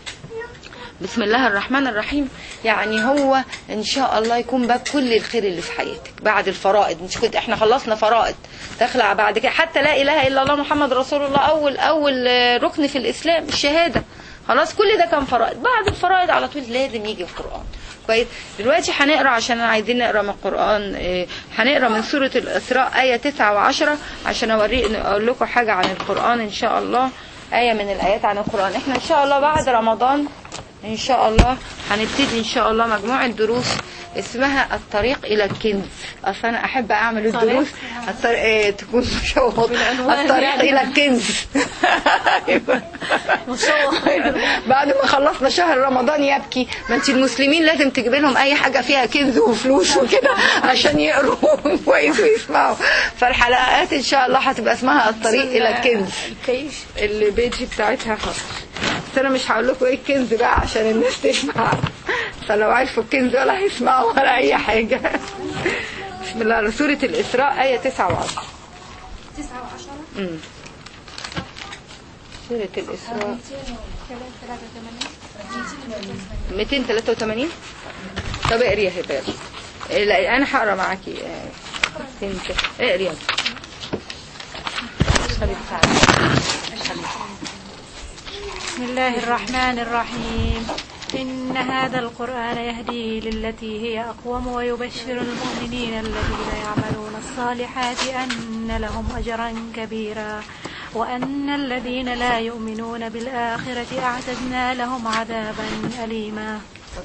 بسم الله الرحمن الرحيم يعني هو ان شاء الله يكون باب كل الخير اللي في حياتك بعد الفرائض مش كنت احنا خلصنا فرائض داخله بعد كده حتى لا اله الا الله محمد رسول الله اول اول آه، ركن في الاسلام الشهاده خلاص كل ده كان فرائض بعد الفرائض على طول لازم يجي القران كويس دلوقتي هنقرا عشان عايزين نقرا من القران آه، هنقرا من سوره الاسراء ايه 9 و10 عشان اوريك اقول لكم حاجه عن القران ان شاء الله ايه من الايات عن القران احنا ان شاء الله بعد رمضان ان شاء الله هنبتدي ان شاء الله مجموعة دروس اسمها الطريق الى الكنز اصلا انا احب اعمل الدروس الطريق إيه تكون مشوقة الطريق الى الكنز بعد ما خلصنا شهر رمضان يبكي ما انت المسلمين لازم تجيب لهم اي حاجه فيها كنز وفلوس وكده عشان يقروا كويس ويسمعوا فالحلقات ان شاء الله هتبقى اسمها الطريق الى الكنز الكيش البيج بتاعتها خاص بس انا مش هقول لكم ايه الكنز بقى عشان الناس تسمع فلو عرفوا الكنز ولا هيسمعوا ولا اي حاجه بسم الله سورة الإسراء آية 9 و10 تسعة وعشرة أمم. سورة الإسراء 283 طب اقري يا هبال إيه، لا انا هقرا معاكي آه، انت اقري يلا. خلي تساعدني. بسم الله الرحمن الرحيم إن هذا القرآن يهدي للتي هي أقوم ويبشر المؤمنين الذين يعملون الصالحات أن لهم أجرا كبيرا وأن الذين لا يؤمنون بالآخرة أعتدنا لهم عذابا أليما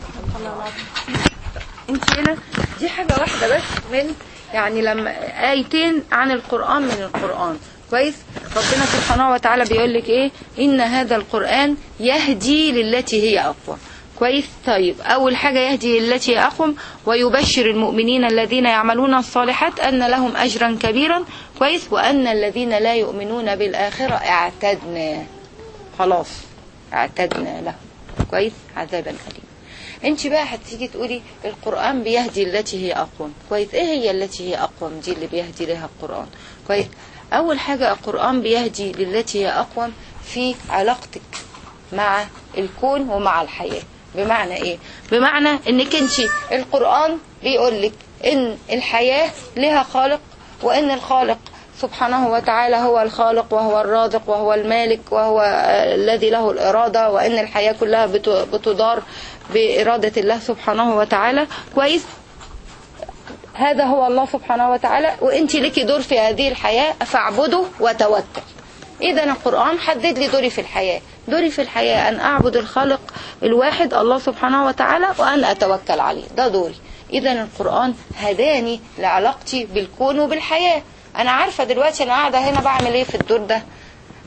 انت هنا دي حاجة واحدة بس من يعني لما آيتين عن القرآن من القرآن كويس ربنا سبحانه وتعالى بيقول لك ايه ان هذا القرآن يهدي للتي هي اقوى كويس طيب اول حاجة يهدي للتي هي اقوم ويبشر المؤمنين الذين يعملون الصالحات ان لهم اجرا كبيرا كويس وان الذين لا يؤمنون بالاخرة اعتدنا خلاص اعتدنا لهم كويس عذابا أليما انت بقى هتيجي تقولي القرآن بيهدي التي هي أقوم كويس ايه هي التي هي أقوم دي اللي بيهدي لها القرآن كويس أول حاجة القرآن بيهدي للتي هي أقوم في علاقتك مع الكون ومع الحياة بمعنى ايه بمعنى انك انت القرآن بيقول لك ان الحياة لها خالق وان الخالق سبحانه وتعالى هو الخالق وهو الرازق وهو المالك وهو آه، الذي له الإرادة وأن الحياة كلها بت- بتدار بإرادة الله سبحانه وتعالى كويس هذا هو الله سبحانه وتعالى وانت لك دور في هذه الحياة فاعبده وتوكل اذا القرآن حدد لي دوري في الحياة دوري في الحياة ان اعبد الخالق الواحد الله سبحانه وتعالى وان اتوكل عليه ده دوري اذا القرآن هداني لعلاقتي بالكون وبالحياة انا عارفة دلوقتي انا قاعدة هنا بعمل ايه في الدور ده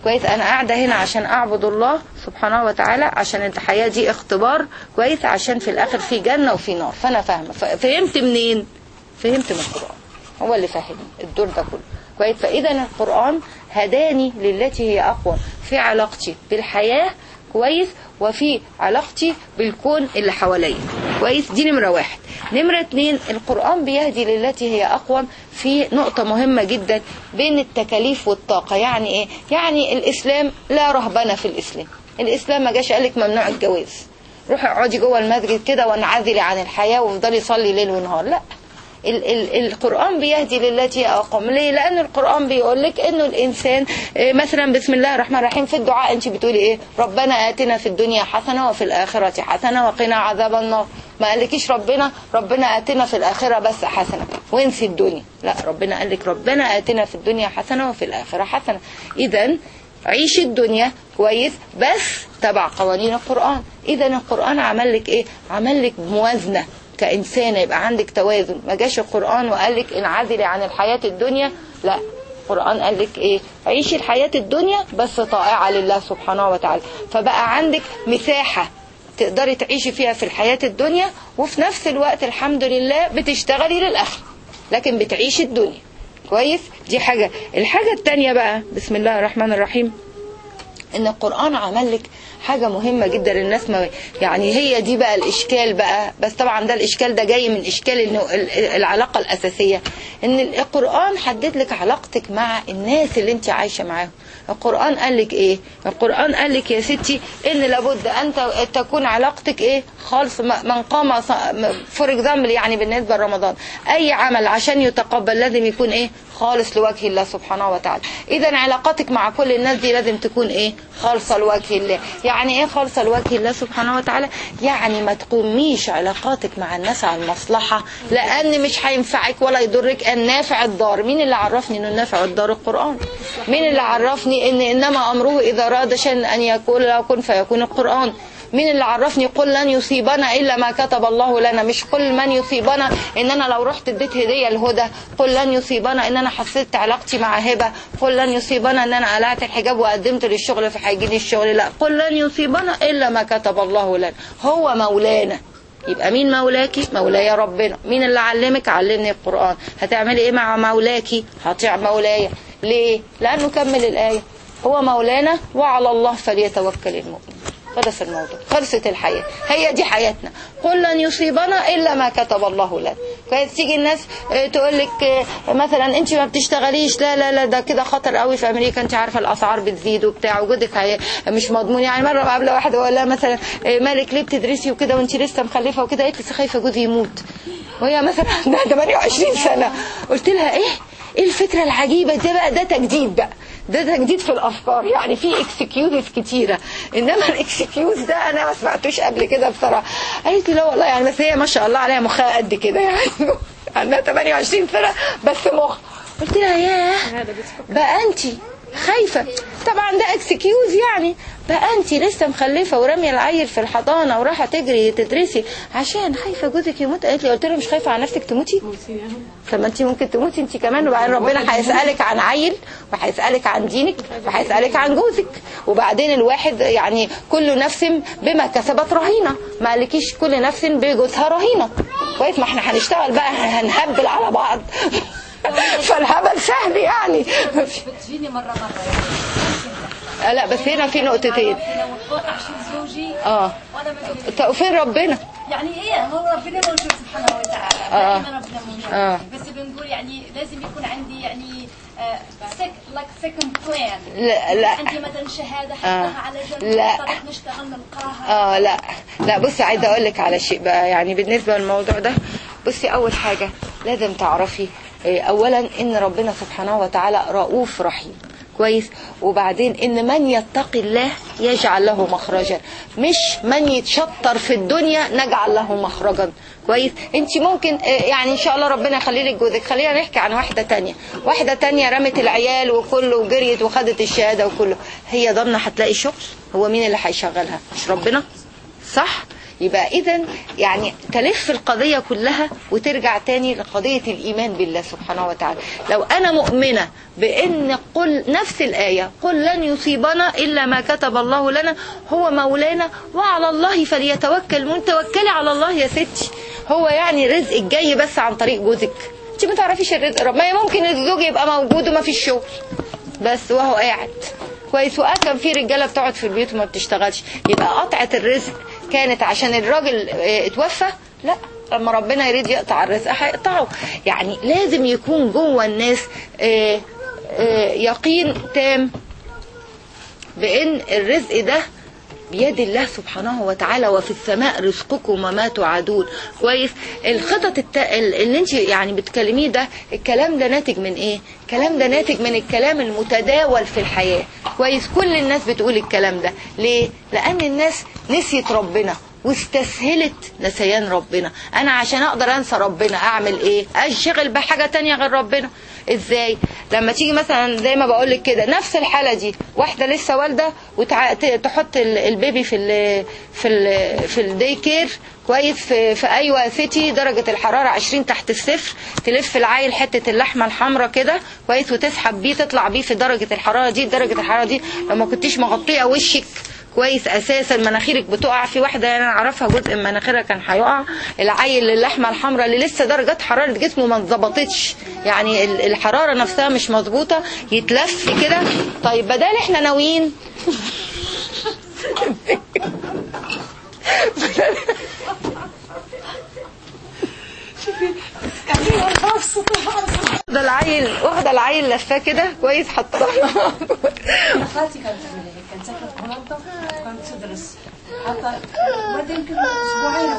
كويس انا قاعده هنا عشان اعبد الله سبحانه وتعالى عشان الحياه دي اختبار كويس عشان في الاخر في جنه وفي نار فانا فاهمه ف- فهمت منين فهمت من القران هو اللي فاهم الدور ده كله كويس فاذا القران هداني للتي هي اقوى في علاقتي بالحياه كويس وفي علاقتي بالكون اللي حواليا كويس دي نمرة واحد نمرة اتنين القرآن بيهدي للتي هي أقوم في نقطة مهمة جدا بين التكاليف والطاقة يعني إيه؟ يعني الإسلام لا رهبنة في الإسلام الإسلام ما جاش قالك ممنوع الجواز روحي اقعدي جوه المسجد كده وانعزلي عن الحياة وافضلي صلي ليل ونهار لا ال ال القرآن بيهدي للتي أقوم ليه لأن القرآن بيقول لك إنه الإنسان إيه، مثلا بسم الله الرحمن الرحيم في الدعاء أنت بتقولي إيه ربنا آتنا في الدنيا حسنة وفي الآخرة حسنة وقنا عذاب النار ما قالكيش ربنا ربنا آتنا في الآخرة بس حسنة وانسي الدنيا لا ربنا قال لك ربنا آتنا في الدنيا حسنة وفي الآخرة حسنة إذا عيش الدنيا كويس بس تبع قوانين القرآن إذا القرآن عمل لك إيه عمل لك موازنة كإنسانة يبقى عندك توازن ما جاش القرآن وقال لك انعزلي عن الحياة الدنيا لا القرآن قال لك ايه عيشي الحياة الدنيا بس طائعة لله سبحانه وتعالى فبقى عندك مساحة تقدري تعيشي فيها في الحياة الدنيا وفي نفس الوقت الحمد لله بتشتغلي للآخر لكن بتعيشي الدنيا كويس دي حاجة الحاجة التانية بقى بسم الله الرحمن الرحيم ان القرآن عمل لك حاجة مهمة جدا للناس ما يعني هي دي بقى الإشكال بقى بس طبعا ده الإشكال ده جاي من إشكال إنه ال- العلاقة الأساسية إن القرآن حدد لك علاقتك مع الناس اللي أنت عايشة معاهم القرآن قال لك إيه القرآن قال لك يا ستي إن لابد أن ت- تكون علاقتك إيه خالص م- من قام فور اكزامبل يعني بالنسبة لرمضان أي عمل عشان يتقبل لازم يكون إيه خالص لوجه الله سبحانه وتعالى إذا علاقتك مع كل الناس دي لازم تكون إيه خالصة لوجه الله يعني إيه خالصة لوجه الله سبحانه وتعالى يعني ما تقوميش علاقاتك مع الناس على المصلحة لأن مش هينفعك ولا يضرك النافع الضار مين اللي عرفني إنه النافع الضار القرآن مين اللي عرفني إن إنما أمره إذا أراد شيئا أن يقول له كن فيكون القرآن مين اللي عرفني قل لن يصيبنا إلا ما كتب الله لنا مش قل من يصيبنا إن أنا لو رحت اديت هدية الهدى قل لن يصيبنا إن أنا حسيت علاقتي مع هبة قل لن يصيبنا إن أنا قلعت الحجاب وقدمت للشغل فهيجيني الشغل لا قل لن يصيبنا إلا ما كتب الله لنا هو مولانا يبقى مين مولاكي مولاي ربنا مين اللي علمك علمني القرآن هتعملي ايه مع مولاكي هطيع مولاي ليه لأنه كمل الآية هو مولانا وعلى الله فليتوكل المؤمن خلص الموضوع خلصت الحياة هي دي حياتنا قل لن يصيبنا إلا ما كتب الله لنا كويس تيجي الناس آه، تقول لك آه، مثلا انت ما بتشتغليش لا لا لا ده كده خطر قوي في امريكا انت عارفه الاسعار بتزيد وبتاع وجودك هي- مش مضمون يعني مره مقابله واحده بقول لها مثلا آه، مالك ليه بتدرسي وكده وانت لسه مخلفه وكده قالت لي خايفه جوزي يموت وهي مثلا عندها 28 سنه قلت لها ايه ايه الفكره العجيبه ده بقى ده تجديد بقى ده تجديد في الافكار يعني في اكسكيوزز كتيره انما الاكسكيوز ده انا ما سمعتوش قبل كده بصراحه قالت لي لا والله يعني بس هي ما شاء الله عليها مخها قد كده يعني عندها 28 سنه بس مخ قلت لها ياه بقى انت خايفه طبعا ده اكسكيوز يعني بقى انت لسه مخلفه وراميه العيل في الحضانه ورايحه تجري تدرسي عشان خايفه جوزك يموت قالت لي قلت لها مش خايفه على نفسك تموتي طب ما انت ممكن تموتي انت كمان وبعدين ربنا هيسالك عن عيل وهيسالك عن دينك وهيسالك عن جوزك وبعدين الواحد يعني كل نفس بما كسبت رهينه ما قالكيش كل نفس بجوزها رهينه كويس ما احنا هنشتغل بقى هنهبل على بعض فالهبل سهل يعني بتجيني مرة مرة آه لا بس هنا في نقطتين لو اتوقع شيء زوجي اه وانا ما أدري. طب فين ربنا يعني ايه هو ربنا موجود سبحانه وتعالى آه. دائما ربنا موجود آه. بس بنقول يعني لازم يكون عندي يعني لايك سكند بلان لا لا عندي مثلا شهاده حطها على جنب لا. طريق نشتغل نلقاها اه لا لا بصي عايزه اقول لك على شيء بقى يعني بالنسبه للموضوع ده بصي اول حاجه لازم تعرفي إيه، اولا ان ربنا سبحانه وتعالى رؤوف رحيم كويس وبعدين ان من يتقي الله يجعل له مخرجا مش من يتشطر في الدنيا نجعل له مخرجا كويس انت ممكن آه، يعني ان شاء الله ربنا يخلي لك جوزك خلينا نحكي عن واحده تانية واحده تانية رمت العيال وكله وجريت وخدت الشهاده وكله هي ضامنه هتلاقي شغل هو مين اللي هيشغلها مش ربنا صح يبقى اذا يعني تلف القضيه كلها وترجع تاني لقضيه الايمان بالله سبحانه وتعالى لو انا مؤمنه بان قل نفس الايه قل لن يصيبنا الا ما كتب الله لنا هو مولانا وعلى الله فليتوكل من توكلي على الله يا ستي هو يعني رزقك جاي بس عن طريق جوزك انت ما تعرفيش الرزق رب ما هي ممكن الزوج يبقى موجود وما فيش شغل بس وهو قاعد كويس واه كان في رجاله بتقعد في البيوت وما بتشتغلش يبقى قطعه الرزق كانت عشان الراجل اه، اتوفى لا لما ربنا يريد يقطع الرزق هيقطعه يعني لازم يكون جوه الناس اه، اه، يقين تام بان الرزق ده بيد الله سبحانه وتعالى وفي السماء رزقكم وما توعدون كويس الخطط الت... ال- اللي انت يعني بتكلميه ده الكلام ده ناتج من ايه الكلام ده ناتج من الكلام المتداول في الحياة كويس كل الناس بتقول الكلام ده ليه لان الناس نسيت ربنا واستسهلت نسيان ربنا انا عشان اقدر انسى ربنا اعمل ايه اشغل بحاجة تانية غير ربنا ازاي لما تيجي مثلا زي ما بقول لك كده نفس الحاله دي واحده لسه والده وتحط البيبي في ال في ال في الدي كير كويس في, في ايوه سيتي درجه الحراره 20 تحت الصفر تلف العيل حته اللحمه الحمراء كده كويس وتسحب بيه تطلع بيه في درجه الحراره دي درجه الحراره دي لو ما كنتيش مغطيه وشك كويس اساسا مناخيرك بتقع في واحده انا اعرفها جزء من مناخيرها كان هيقع العيل اللحمه الحمراء اللي لسه درجات حراره جسمه ما اتظبطتش يعني ال- الحراره نفسها مش مظبوطه يتلف كده طيب بدل احنا ناويين واخده العيل واخده العيل لفاه كده كويس حطاه خالتي كانت تعمل هيك كانت ساكنه في هولندا وكانت تدرس حتى بعدين يمكن اسبوعين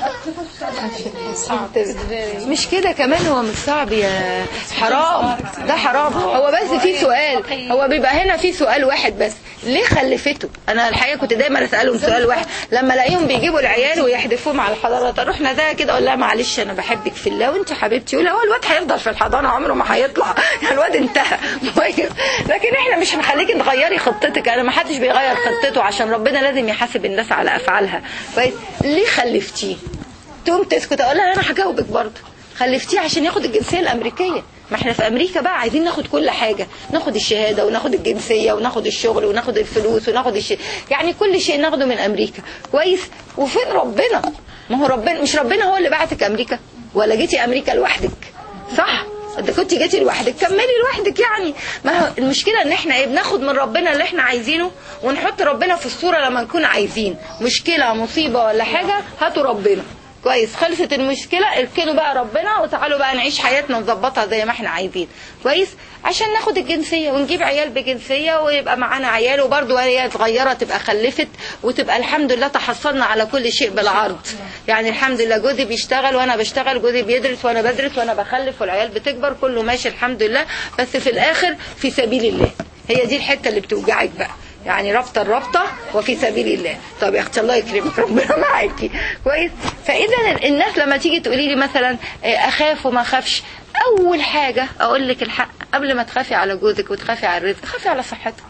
صعب مش كده كمان هو مش صعب يا حرام ده حرام هو بس في سؤال هو بيبقى هنا في سؤال واحد بس ليه خلفته انا الحقيقه كنت دايما اسالهم سؤال واحد لما الاقيهم بيجيبوا العيال ويحدفوهم على الحضانه رحنا ده كده اقول لها معلش انا بحبك في الله وانت حبيبتي يقول هو الواد هيفضل في الحضانه عمره ما هيطلع يعني الواد انتهى كويس لكن احنا مش هنخليكي تغيري خطتك انا ما حدش بيغير خطته عشان ربنا لازم يحاسب الناس على افعالها كويس ليه خلفتيه تقوم تسكت اقول لها انا هجاوبك برضه خلفتيه عشان ياخد الجنسيه الامريكيه ما احنا في امريكا بقى عايزين ناخد كل حاجه ناخد الشهاده وناخد الجنسيه وناخد الشغل وناخد الفلوس وناخد الشيء يعني كل شيء ناخده من امريكا كويس وفين ربنا ما هو ربنا مش ربنا هو اللي بعتك امريكا ولا جيتي امريكا لوحدك صح انت كنت جيتي لوحدك كملي لوحدك يعني ما هو المشكله ان احنا ايه بناخد من ربنا اللي احنا عايزينه ونحط ربنا في الصوره لما نكون عايزين مشكله مصيبه ولا حاجه هاتوا ربنا كويس خلصت المشكلة اركنوا بقى ربنا وتعالوا بقى نعيش حياتنا نظبطها زي ما احنا عايزين كويس عشان ناخد الجنسية ونجيب عيال بجنسية ويبقى معانا عيال وبرضه وهي صغيرة تبقى خلفت وتبقى الحمد لله تحصلنا على كل شيء بالعرض يعني الحمد لله جوزي بيشتغل وانا بشتغل جوزي بيدرس وانا بدرس وانا بخلف والعيال بتكبر كله ماشي الحمد لله بس في الاخر في سبيل الله هي دي الحتة اللي بتوجعك بقى يعني رابطه الرابطه وفي سبيل الله طب يا اختي الله يكرمك ربنا معاكي كويس فاذا الناس لما تيجي تقولي لي مثلا آه، اخاف وما اخافش اول حاجه اقول لك الحق قبل ما تخافي على جوزك وتخافي على الرزق خافي على صحتك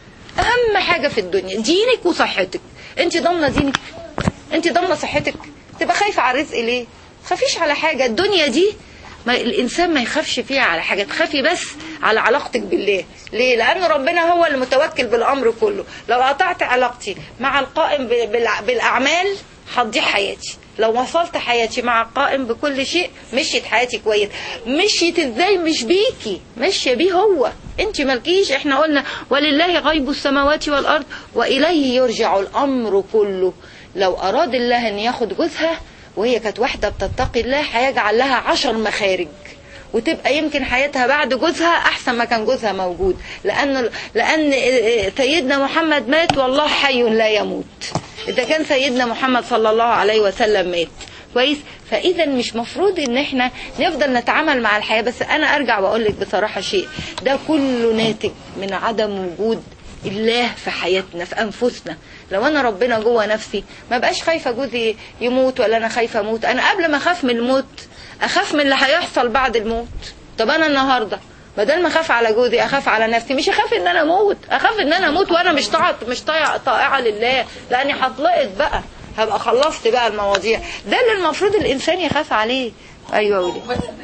اهم حاجه في الدنيا دينك وصحتك انت ضامنه دينك انت ضامنه صحتك تبقى خايفه على الرزق ليه تخافيش على حاجه الدنيا دي ما الانسان ما يخافش فيها على حاجه تخافي بس على علاقتك بالله ليه لان ربنا هو المتوكل بالامر كله لو قطعت علاقتي مع القائم ب- بالع- بالاعمال هتضيع حياتي لو وصلت حياتي مع القائم بكل شيء مشيت حياتي كويس مشيت ازاي مش بيكي ماشيه بيه هو انت مالكيش احنا قلنا ولله غيب السماوات والارض واليه يرجع الامر كله لو اراد الله ان ياخد جوزها وهي كانت واحده بتتقي الله هيجعل لها عشر مخارج وتبقى يمكن حياتها بعد جوزها احسن ما كان جوزها موجود لان لان سيدنا محمد مات والله حي لا يموت اذا كان سيدنا محمد صلى الله عليه وسلم مات كويس فاذا مش مفروض ان احنا نفضل نتعامل مع الحياه بس انا ارجع واقول لك بصراحه شيء ده كله ناتج من عدم وجود الله في حياتنا في انفسنا لو انا ربنا جوه نفسي ما بقاش خايفه جوزي يموت ولا انا خايفه اموت انا قبل ما اخاف من الموت اخاف من اللي هيحصل بعد الموت طب انا النهارده بدل ما اخاف على جوزي اخاف على نفسي مش اخاف ان انا اموت اخاف ان انا اموت وانا مش طاعه مش طايعه طائعه لله لاني هتلقط بقى هبقى خلصت بقى المواضيع ده اللي المفروض الانسان يخاف عليه ايوه قولي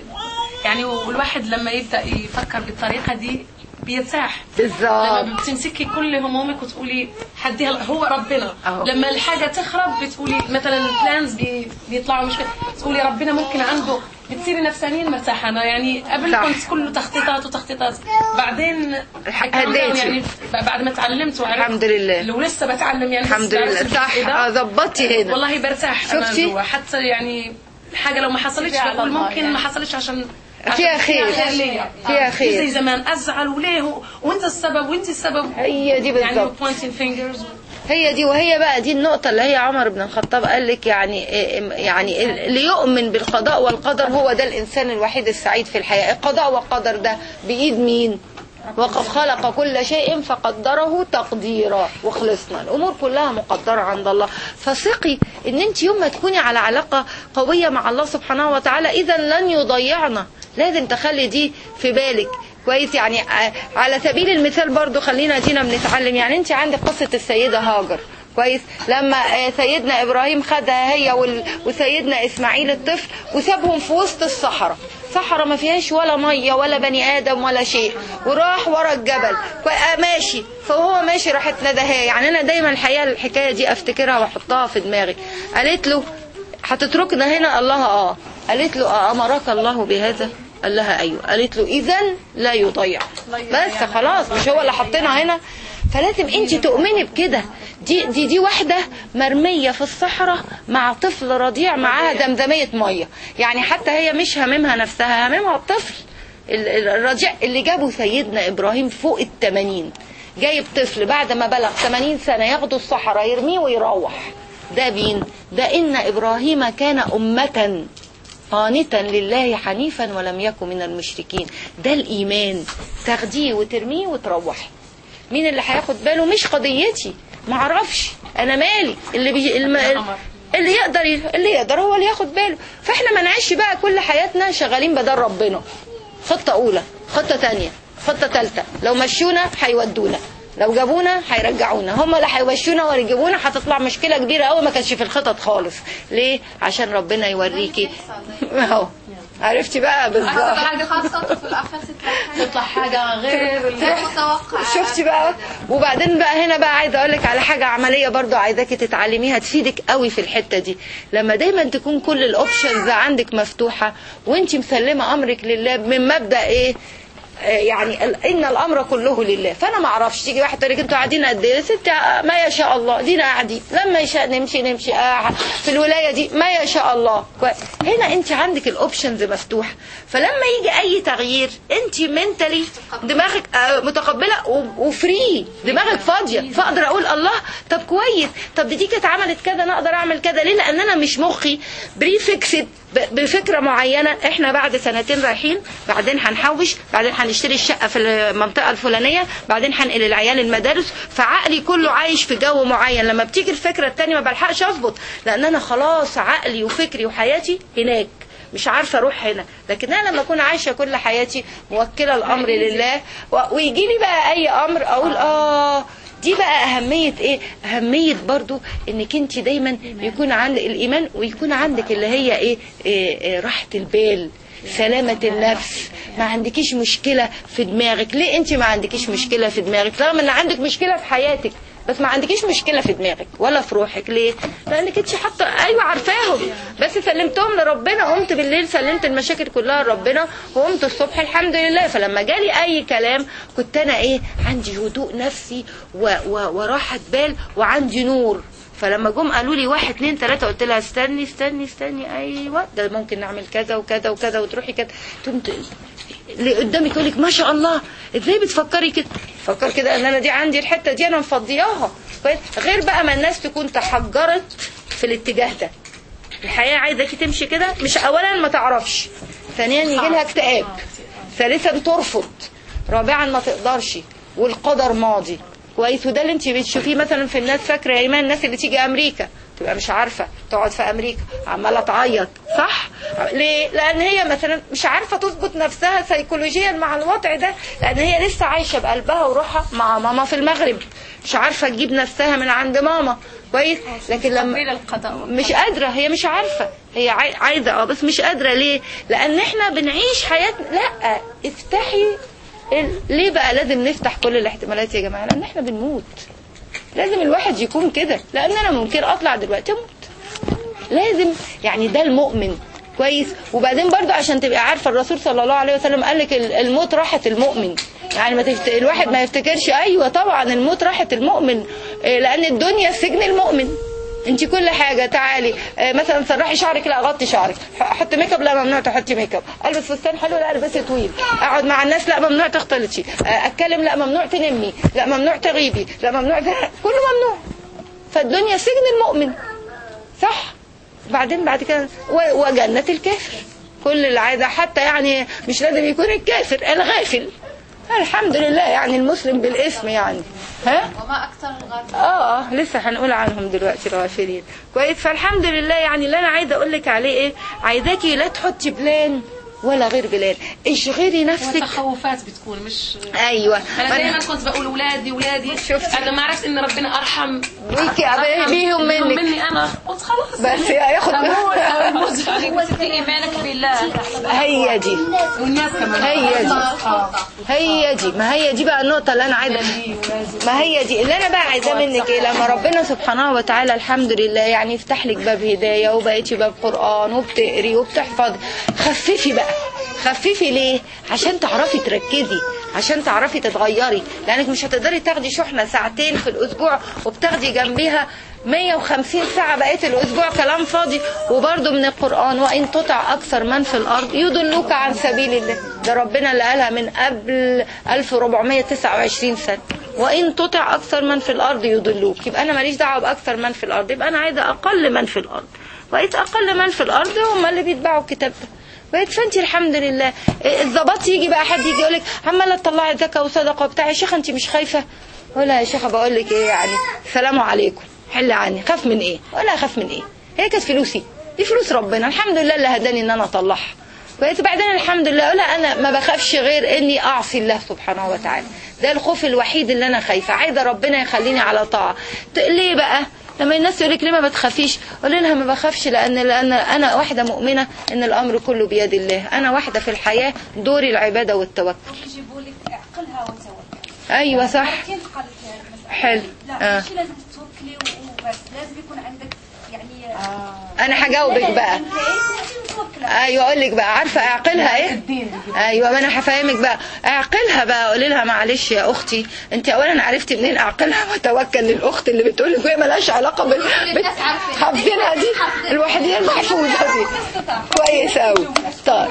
يعني والواحد لما يبدا يفكر بالطريقه دي بيرتاح بالظبط لما بتمسكي كل همومك وتقولي حديها هو ربنا أهو. لما الحاجه تخرب بتقولي مثلا البلانز بي بيطلعوا مش تقولي ربنا ممكن عنده بتصيري نفسانيا مرتاحه انا يعني قبل صح. كنت كله تخطيطات وتخطيطات بعدين هديتي. يعني بعد ما تعلمت وعرفت الحمد لله. ولسه بتعلم يعني الحمد لسه لله بعرف صح الجزء ده. آه، ظبطتي هنا والله برتاح انا شفتي؟ جوا حتى يعني حاجه لو ما حصلتش على بقول الله ممكن يعني. ما حصلش عشان فيها عشان خير. ليا. فيها آه. خير. زي زمان ازعل وليه و- وانت السبب وانت السبب هي دي يعني بالظبط pointing fingers هي دي وهي بقى دي النقطة اللي هي عمر بن الخطاب قال لك يعني يعني اللي يؤمن بالقضاء والقدر هو ده الإنسان الوحيد السعيد في الحياة القضاء والقدر ده بإيد مين وقد خلق كل شيء فقدره تقديرا وخلصنا الأمور كلها مقدرة عند الله فثقي ان انت يوم ما تكوني على علاقة قوية مع الله سبحانه وتعالى إذا لن يضيعنا لازم تخلي دي في بالك كويس يعني ع- على سبيل المثال برضو خلينا دينا بنتعلم يعني انت عندك قصة السيدة هاجر كويس لما آه، سيدنا ابراهيم خدها هي وال- وسيدنا اسماعيل الطفل وسابهم في وسط الصحراء صحراء ما فيهاش ولا ميه ولا بني ادم ولا شيء وراح ورا الجبل كو- آه، ماشي فهو ماشي راحت ندهاه يعني انا دايما الحقيقه الحكايه دي افتكرها واحطها في دماغي قالت له هتتركنا هنا الله اه قالت له امرك الله بهذا قال لها ايوه قالت له اذا لا يضيع بس خلاص مش هو اللي حطينا هنا فلازم انت تؤمني بكده دي دي دي واحده مرميه في الصحراء مع طفل رضيع معاها زمزميه ميه يعني حتى هي مش هاممها نفسها هاممها الطفل ال- ال- الرضيع اللي جابه سيدنا ابراهيم فوق التمانين جايب طفل بعد ما بلغ 80 سنه ياخده الصحراء يرميه ويروح ده مين ده ان ابراهيم كان امه قانتا لله حنيفا ولم يكن من المشركين ده الإيمان تاخديه وترميه وتروحي مين اللي هياخد باله مش قضيتي معرفش أنا مالي اللي بي... الم... اللي يقدر اللي يقدر هو اللي ياخد باله فاحنا ما نعيش بقى كل حياتنا شغالين بدل ربنا خطة أولى خطة تانية خطة تالتة لو مشونا هيودونا لو جابونا هيرجعونا هم اللي هيمشونا ولا يجيبونا هتطلع مشكلة كبيرة قوي ما كانش في الخطط خالص ليه عشان ربنا يوريكي اهو عرفتي بقى بالظبط حاجة خاصة في الآخر تطلع حاجة تطلع حاجه غير غير متوقعة شفتي بقى وبعدين بقى هنا بقى عايزه اقول لك على حاجه عمليه برضو عايزاكي تتعلميها تفيدك قوي في الحته دي لما دايما تكون كل الاوبشنز عندك مفتوحه وانت مسلمه امرك لله من مبدا ايه آه، يعني ال- ان الامر كله لله فانا ما اعرفش تيجي واحد تقول لك انتوا قاعدين قد ايه يا ست آه، ما يشاء الله دينا قاعدين لما يشاء نمشي نمشي آه في الولايه دي ما يشاء الله كويس. هنا انت عندك الاوبشنز مفتوحه فلما يجي اي تغيير انت منتلي دماغك آه، متقبله و- وفري دماغك فاضيه فاقدر اقول الله طب كويس طب دي كانت عملت كذا انا اقدر اعمل كذا ليه لان انا مش مخي بريفكسد ب- بفكره معينه احنا بعد سنتين رايحين بعدين هنحوش بعدين هنشتري الشقه في المنطقه الفلانيه بعدين هنقل العيال المدارس فعقلي كله عايش في جو معين لما بتيجي الفكره التانية ما بلحقش اظبط لان انا خلاص عقلي وفكري وحياتي هناك مش عارفه اروح هنا لكن انا لما اكون عايشه كل حياتي موكله الامر لله و- ويجي لي بقى اي امر اقول اه دي بقى أهمية إيه؟ أهمية برضو إنك أنت دايما يكون عندك الإيمان ويكون عندك اللي هي إيه, إيه, إيه راحة البال سلامة النفس ما عندكيش مشكلة في دماغك ليه أنت ما عندكيش مشكلة في دماغك رغم إن عندك مشكلة في حياتك بس ما عندكيش مشكلة في دماغك ولا في روحك ليه؟ لأنك أنت حاطة أيوة عارفاهم بس سلمتهم لربنا قمت بالليل سلمت المشاكل كلها لربنا وقمت الصبح الحمد لله فلما جالي أي كلام كنت أنا إيه عندي هدوء نفسي و و وراحة بال وعندي نور فلما جم قالوا لي واحد اتنين تلاته قلت لها استني استني استني ايوه ده ممكن نعمل كذا وكذا وكذا وتروحي كده تقوم ت- اللي قدامك يقول لك ما شاء الله ازاي بتفكري كده فكر كده ان انا دي عندي الحته دي انا مفضياها كويس؟ غير بقى ما الناس تكون تحجرت في الاتجاه ده الحياه عايزاكي تمشي كده مش اولا ما تعرفش ثانيا يجي لها اكتئاب ثالثا ترفض رابعا ما تقدرش والقدر ماضي كويس وده اللي انت بتشوفيه مثلا في الناس فاكره يا ايمان الناس اللي تيجي امريكا تبقى مش عارفه تقعد في امريكا عماله تعيط صح ليه لان هي مثلا مش عارفه تظبط نفسها سيكولوجيا مع الوضع ده لان هي لسه عايشه بقلبها وروحها مع ماما في المغرب مش عارفه تجيب نفسها من عند ماما كويس لكن لما قبل القضاء مش قادرة هي مش عارفة هي عاي- عايزة اه بس مش قادرة ليه لان احنا بنعيش حياتنا لا افتحي ال... ليه بقى لازم نفتح كل الاحتمالات يا جماعة لان احنا بنموت لازم الواحد يكون كده لان انا ممكن اطلع دلوقتي اموت لازم يعني ده المؤمن كويس وبعدين برضو عشان تبقى عارفه الرسول صلى الله عليه وسلم قال لك ال- الموت راحه المؤمن يعني ما تفت... الواحد ما يفتكرش ايوه طبعا الموت راحه المؤمن إيه، لان الدنيا سجن المؤمن انت كل حاجه تعالي آه، مثلا سرحي شعرك لا غطي شعرك ح- حطي ميك اب لا ممنوع تحطي ميك اب البس فستان حلو لا البسي طويل اقعد مع الناس لا ممنوع تختلطي آه، اتكلم لا ممنوع تنمي لا ممنوع تغيبي لا ممنوع ت... كله ممنوع فالدنيا سجن المؤمن صح بعدين بعد كده و- وجنة الكافر كل اللي عايزة حتى يعني مش لازم يكون الكافر الغافل الحمد لله يعني المسلم بالاسم يعني ها وما أكثر الغافل اه اه لسه هنقول عنهم دلوقتي الغافلين كويس فالحمد لله يعني اللي انا عايزه اقول لك عليه ايه عايزاكي لا تحطي بلان ولا غير بلان اشغلي نفسك تخوفات بتكون مش ايوه انا ما دايما كنت بقول ولادي ولادي شفت. انا ما عرفت ان ربنا ارحم بيكي أرحم بيهم منك مني انا قلت خلاص بس ياخد وزدي إيمانك بالله هي دي والناس كمان هي دي هي دي ما هي دي بقى النقطة اللي أنا عايزة ما هي دي اللي أنا بقى عايزاه منك إيه لما ربنا سبحانه وتعالى الحمد لله يعني يفتح لك باب هداية وبقيتي باب قرآن وبتقري وبتحفظي خففي بقى خففي ليه عشان تعرفي تركزي عشان تعرفي تتغيري لأنك مش هتقدري تاخدي شحنة ساعتين في الأسبوع وبتاخدي جنبيها 150 ساعة بقيت الأسبوع كلام فاضي وبرضه من القرآن وإن تطع أكثر من في الأرض يضلوك عن سبيل الله ده ربنا اللي قالها من قبل 1429 سنة وإن تطع أكثر من في الأرض يضلوك يبقى أنا ماليش دعوة بأكثر من في الأرض يبقى أنا عايزة أقل من في الأرض وإذ أقل من في الأرض هم اللي بيتبعوا الكتاب ده بقيت فانت الحمد لله إيه، الظباط يجي بقى حد يجي يقول لك عماله تطلعي زكاه وصدقه وبتاع يا شيخه انت مش خايفه ولا يا شيخه بقول لك ايه يعني السلام عليكم حل عني خاف من ايه ولا اخاف من ايه هي كانت فلوسي دي فلوس ربنا الحمد لله اللي هداني ان انا اطلعها بقيت بعدين الحمد لله لا انا ما بخافش غير اني اعصي الله سبحانه وتعالى ده الخوف الوحيد اللي انا خايفه عايزه ربنا يخليني على طاعه ت- ليه بقى لما الناس يقول لك ليه ما بتخافيش قول لها ما بخافش لان لان انا واحده مؤمنه ان الامر كله بيد الله انا واحده في الحياه دوري العباده والتوكل يجيبوا لك اعقلها وتوكل ايوه صح كيف قالت لها المسألة؟ حلو لا آه. مش لازم توكلي وبس لازم يكون عندك يعني انا هجاوبك بقى ايوه اقول لك بقى عارفه اعقلها ايه ايوه ما انا هفهمك بقى اعقلها بقى قولي لها معلش يا اختي انت اولا عرفتي منين اعقلها وتوكل للاخت اللي بتقول لك وهي مالهاش علاقه بال الناس عارفين. حافظينها دي الوحيدين المحفوظه دي كويس قوي طيب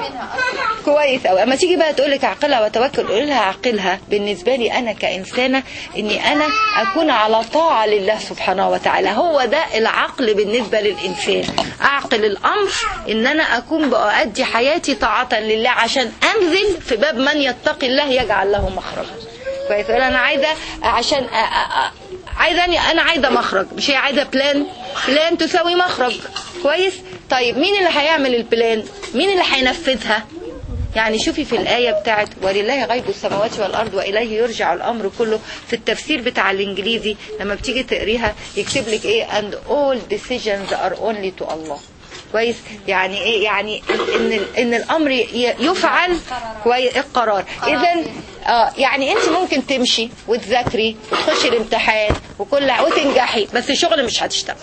كويس قوي اما تيجي بقى تقول لك اعقلها وتوكل قولي لها اعقلها بالنسبه لي انا كانسانه اني انا اكون على طاعه لله سبحانه وتعالى هو ده العقل بالنسبه للانسان اعقل الامر ان انا اكون بأدي حياتي طاعه لله عشان انزل في باب من يتقي الله يجعل له مخرجا كويس يقول انا عايزه عشان أ- أ- أ- عايزه أني- انا عايزه مخرج مش هي عايزه بلان بلان تساوي مخرج كويس طيب مين اللي هيعمل البلان مين اللي هينفذها يعني شوفي في الآية بتاعت ولله غيب السماوات والأرض وإليه يرجع الأمر كله في التفسير بتاع الإنجليزي لما بتيجي تقريها يكتب لك إيه and all decisions are only to Allah كويس يعني ايه يعني ان ان الامر ي- يفعل كويس القرار اذا اه يعني انت ممكن تمشي وتذاكري وتخشي الامتحان وكل وتنجحي بس الشغل مش هتشتغل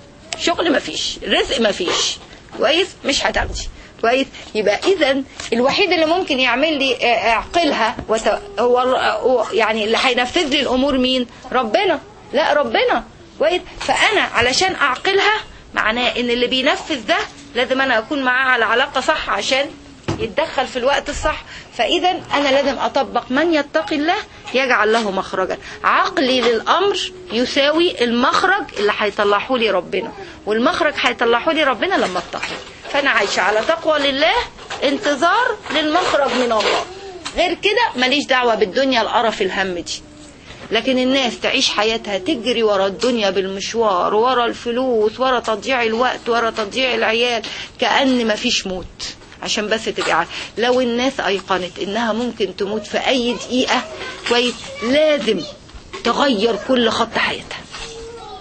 شغل مفيش رزق مفيش كويس مش هتاخدي كويس يبقى اذا الوحيد اللي ممكن يعمل لي آه، اعقلها وت- هو الر- هو يعني اللي هينفذ لي الامور مين ربنا لا ربنا كويس فانا علشان اعقلها معناه ان اللي بينفذ ده لازم انا اكون معاه على علاقه صح عشان يتدخل في الوقت الصح فاذا انا لازم اطبق من يتقي الله يجعل له مخرجا عقلي للامر يساوي المخرج اللي هيطلعه لي ربنا والمخرج هيطلعه لي ربنا لما اتقي فانا عايشه على تقوى لله انتظار للمخرج من الله غير كده ماليش دعوه بالدنيا القرف الهم دي لكن الناس تعيش حياتها تجري ورا الدنيا بالمشوار ورا الفلوس ورا تضييع الوقت ورا تضييع العيال كأن مفيش موت عشان بس تبقى عارف لو الناس أيقنت إنها ممكن تموت في أي دقيقة كويس لازم تغير كل خط حياتها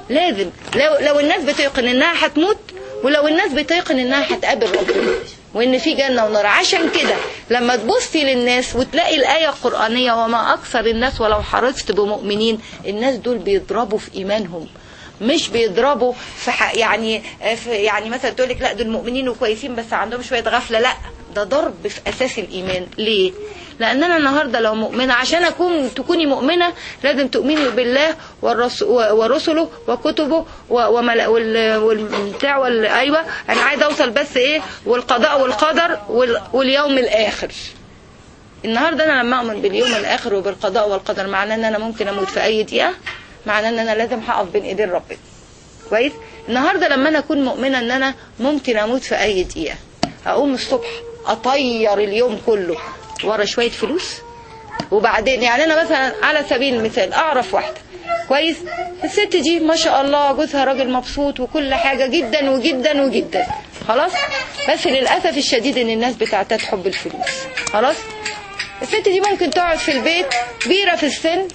لازم لو لو الناس بتيقن انها هتموت ولو الناس بتيقن انها هتقابل ربنا وان في جنه ونار عشان كده لما تبصي للناس وتلاقي الايه القرانيه وما اكثر الناس ولو حرصت بمؤمنين الناس دول بيضربوا في ايمانهم مش بيضربوا في ح... يعني في يعني مثلا تقول لك لا دول مؤمنين وكويسين بس عندهم شويه غفله لا ده ضرب في اساس الايمان ليه لان انا النهارده لو مؤمنه عشان اكون تكوني مؤمنه لازم تؤمني بالله والرس... ورسله وكتبه و... ومل... وال... والبتاع وال... ايوه انا عايزه اوصل بس ايه والقضاء والقدر وال... واليوم الاخر النهارده انا لما اؤمن باليوم الاخر وبالقضاء والقدر معناه ان انا ممكن اموت في اي دقيقه معناه ان انا لازم هقف بين ايدين ربنا كويس النهارده لما انا اكون مؤمنه ان انا ممكن اموت في اي دقيقه اقوم الصبح اطير اليوم كله ورا شويه فلوس وبعدين يعني انا مثلا على سبيل المثال اعرف واحده كويس الست دي ما شاء الله جوزها راجل مبسوط وكل حاجه جدا وجدا وجدا خلاص بس للاسف الشديد ان الناس بتعتاد حب الفلوس خلاص الست دي ممكن تقعد في البيت كبيره في السن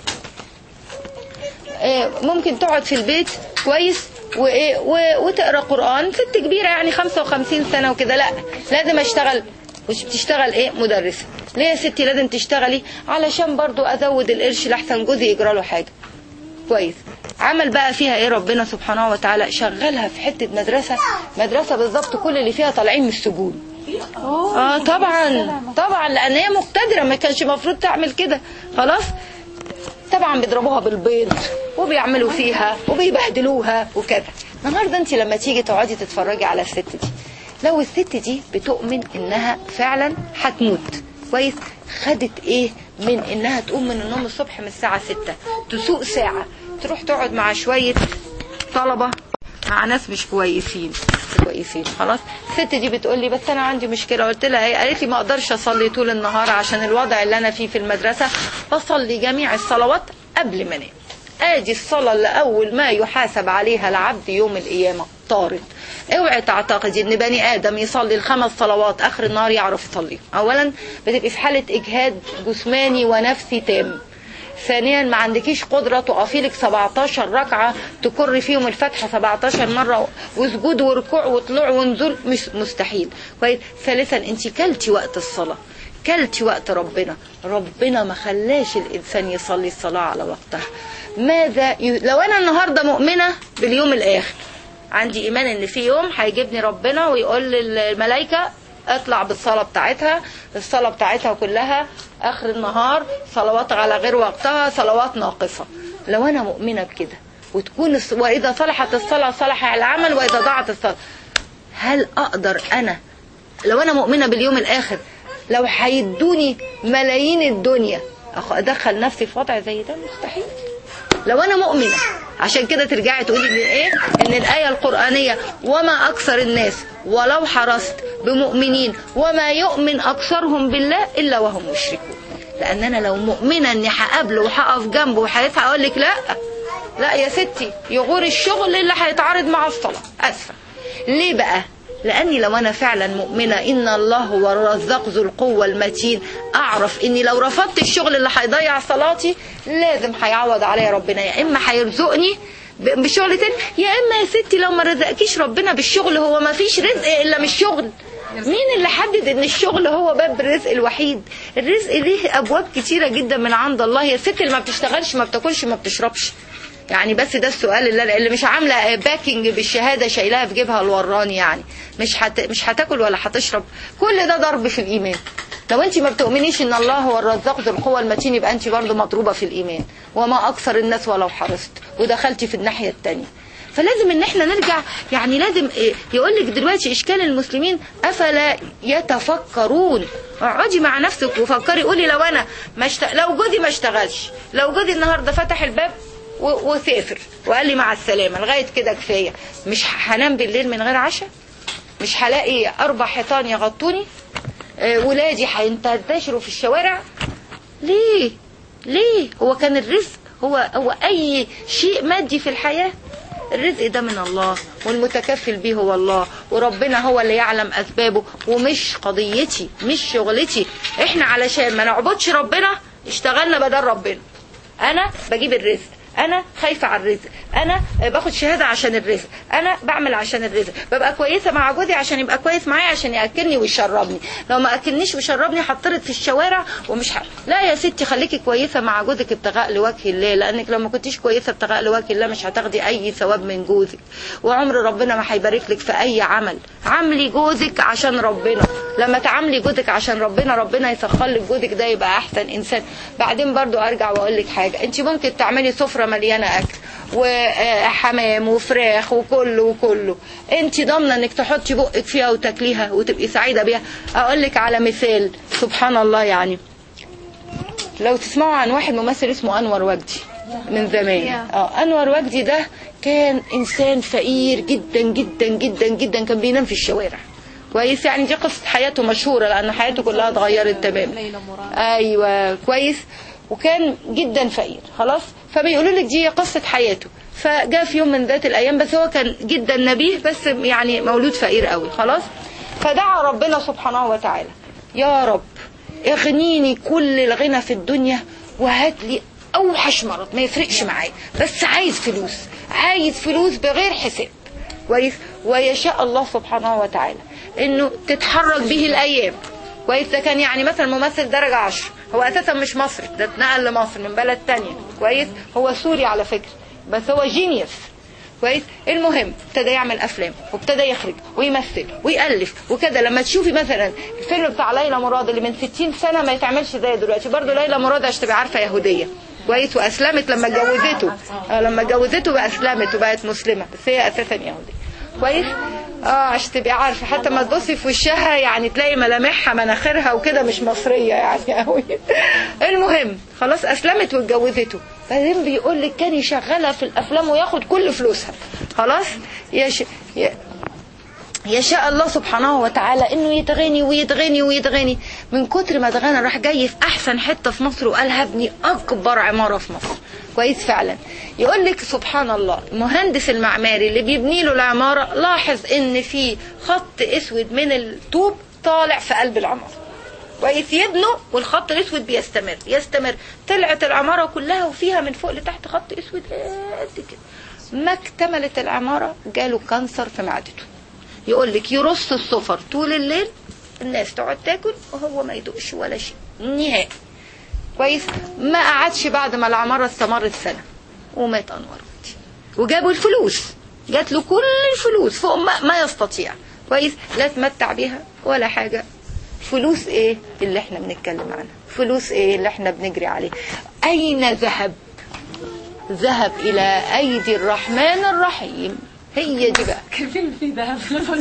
ممكن تقعد في البيت كويس وايه وتقرا قران ست كبيره يعني 55 سنه وكده لا لازم اشتغل مش بتشتغل ايه مدرسه ليه يا ستي لازم تشتغلي علشان برضو ازود القرش لاحسن جوزي يجرى له حاجه كويس عمل بقى فيها ايه ربنا سبحانه وتعالى شغلها في حته مدرسه مدرسه بالظبط كل اللي فيها طالعين من السجون اه طبعا طبعا لان هي مقتدره ما كانش المفروض تعمل كده خلاص طبعا بيضربوها بالبيض وبيعملوا فيها وبيبهدلوها وكذا النهارده انت لما تيجي تقعدي تتفرجي على الست دي لو الست دي بتؤمن انها فعلا هتموت كويس خدت ايه من انها تقوم من النوم الصبح من الساعه 6 تسوق ساعه تروح تقعد مع شويه طلبه مع ناس مش كويسين مش كويسين خلاص الست دي بتقول لي بس انا عندي مشكله قلت لها ايه قالت لي ما اقدرش اصلي طول النهار عشان الوضع اللي انا فيه في المدرسه بصلي جميع الصلوات قبل ما انام ادي الصلاه اللي اول ما يحاسب عليها العبد يوم القيامه طارت اوعي تعتقدي ان بني ادم يصلي الخمس صلوات اخر النهار يعرف يصلي اولا بتبقي في حاله اجهاد جسماني ونفسي تام ثانيا ما عندكيش قدرة تقفي لك 17 ركعة تكري فيهم الفاتحة 17 مرة وسجود وركوع وطلوع ونزول مش مستحيل كويس ثالثا انت كلتي وقت الصلاة كلتي وقت ربنا ربنا ما خلاش الانسان يصلي الصلاة على وقتها ماذا ي... لو انا النهاردة مؤمنة باليوم الاخر عندي ايمان ان في يوم هيجيبني ربنا ويقول للملائكة اطلع بالصلاة بتاعتها الصلاة بتاعتها كلها اخر النهار صلوات على غير وقتها صلوات ناقصة لو انا مؤمنة بكده وتكون الص... واذا صلحت الصلاة صلح العمل واذا ضاعت الصلاة هل اقدر انا لو انا مؤمنة باليوم الاخر لو هيدوني ملايين الدنيا ادخل نفسي في وضع زي ده مستحيل لو انا مؤمنه عشان كده ترجعي تقولي ان ايه ان الايه القرانيه وما اكثر الناس ولو حرصت بمؤمنين وما يؤمن اكثرهم بالله الا وهم مشركون لان انا لو مؤمنه اني هقابله وهقف جنبه وهيسعى اقول لك لا لا يا ستي يغور الشغل اللي هيتعارض مع الصلاه اسفه ليه بقى لاني لو انا فعلا مؤمنه ان الله هو الرزاق ذو القوه المتين اعرف اني لو رفضت الشغل اللي هيضيع صلاتي لازم هيعوض عليا ربنا يا اما هيرزقني بشغل تاني يا اما يا ستي لو ما رزقكيش ربنا بالشغل هو ما فيش رزق الا من الشغل مين اللي حدد ان الشغل هو باب الرزق الوحيد الرزق ليه ابواب كتيره جدا من عند الله هي الست اللي ما بتشتغلش ما بتاكلش ما بتشربش يعني بس ده السؤال اللي, اللي مش عامله باكينج بالشهاده شايلاها في جيبها الوراني يعني مش هت مش هتاكل ولا هتشرب كل ده ضرب في الايمان لو انت ما بتؤمنيش ان الله هو الرزاق ذو القوه المتين يبقى انت برضه مضروبه في الايمان وما اكثر الناس ولو حرصت ودخلتي في الناحيه الثانيه فلازم ان احنا نرجع يعني لازم إيه يقول لك دلوقتي اشكال المسلمين افلا يتفكرون اقعدي مع نفسك وفكري قولي لو انا ما اشت... لو جوزي ما اشتغلش لو جوزي النهارده فتح الباب وسافر وقال لي مع السلامه لغايه كده كفايه مش هنام بالليل من غير عشاء مش هلاقي اربع حيطان يغطوني آه ولادي هينتشروا في الشوارع ليه ليه هو كان الرزق هو هو اي شيء مادي في الحياه الرزق ده من الله والمتكفل به هو الله وربنا هو اللي يعلم اسبابه ومش قضيتي مش شغلتي احنا علشان ما نعبدش ربنا اشتغلنا بدل ربنا انا بجيب الرزق انا خايفه على الرزق انا باخد شهاده عشان الرزق انا بعمل عشان الرزق ببقى كويسه مع جوزي عشان يبقى كويس معايا عشان ياكلني ويشربني لو ما اكلنيش وشربني هطرد في الشوارع ومش ح... لا يا ستي خليكي كويسه مع جوزك ابتغاء لوجه الله لانك لو ما كنتيش كويسه ابتغاء لوجه الله مش هتاخدي اي ثواب من جوزك وعمر ربنا ما هيبارك لك في اي عمل عاملي جوزك عشان ربنا لما تعاملي جوزك عشان ربنا ربنا يسخر لك جوزك ده يبقى احسن انسان بعدين برضو ارجع واقول لك حاجه انت ممكن تعملي سفره مليانه اكل وحمام وفراخ وكله وكله انت ضامنه انك تحطي بقك فيها وتاكليها وتبقي سعيده بيها اقول لك على مثال سبحان الله يعني لو تسمعوا عن واحد ممثل اسمه انور وجدي من زمان اه انور وجدي ده كان انسان فقير جدا جدا جدا جدا كان بينام في الشوارع كويس يعني دي قصه حياته مشهوره لان حياته كلها اتغيرت تماما ايوه كويس وكان جدا فقير خلاص فبيقولوا لك دي قصه حياته فجاء في يوم من ذات الايام بس هو كان جدا نبيه بس يعني مولود فقير قوي خلاص فدعا ربنا سبحانه وتعالى يا رب اغنيني كل الغنى في الدنيا وهات لي اوحش مرض ما يفرقش معايا بس عايز فلوس عايز فلوس بغير حساب كويس ويشاء الله سبحانه وتعالى انه تتحرك به الايام كويس ده كان يعني مثلا ممثل درجة عشر هو اساسا مش مصري ده اتنقل لمصر من بلد تانية كويس هو سوري على فكرة بس هو جينيوس كويس المهم ابتدى يعمل افلام وابتدى يخرج ويمثل ويالف وكده لما تشوفي مثلا الفيلم بتاع ليلى مراد اللي من 60 سنه ما يتعملش زي دلوقتي برضه ليلى مراد عشان تبقى عارفه يهوديه كويس واسلمت لما اتجوزته آه لما اتجوزته بقى اسلمت وبقت مسلمه بس هي اساسا يهوديه كويس اه عشان تبقي عارفه حتى ما تبصي في وشها يعني تلاقي ملامحها مناخيرها وكده مش مصريه يعني قوي المهم خلاص اسلمت واتجوزته بعدين بيقول لك كان يشغلها في الافلام وياخد كل فلوسها خلاص يش... ي... يشاء الله سبحانه وتعالى انه يتغني ويتغني ويتغني من كتر ما اتغنى راح جاي في احسن حته في مصر وقال هبني اكبر عماره في مصر كويس فعلا يقول لك سبحان الله المهندس المعماري اللي بيبني له العماره لاحظ ان في خط اسود من الطوب طالع في قلب العماره كويس يبنوا والخط الاسود بيستمر يستمر طلعت العماره كلها وفيها من فوق لتحت خط اسود قد كده ما اكتملت العماره جاله كانسر في معدته يقول لك يرص السفر طول الليل الناس تقعد تاكل وهو ما يدوقش ولا شيء نهائي كويس ما قعدش بعد ما العماره استمرت سنه ومات انور ودي وجابوا الفلوس جات له كل الفلوس فوق ما, ما يستطيع كويس لا تمتع بيها ولا حاجه فلوس ايه اللي احنا بنتكلم عنها فلوس ايه اللي احنا بنجري عليه اين ذهب ذهب الى ايدي الرحمن الرحيم هي دي بقى كان فيلم فيه ذهب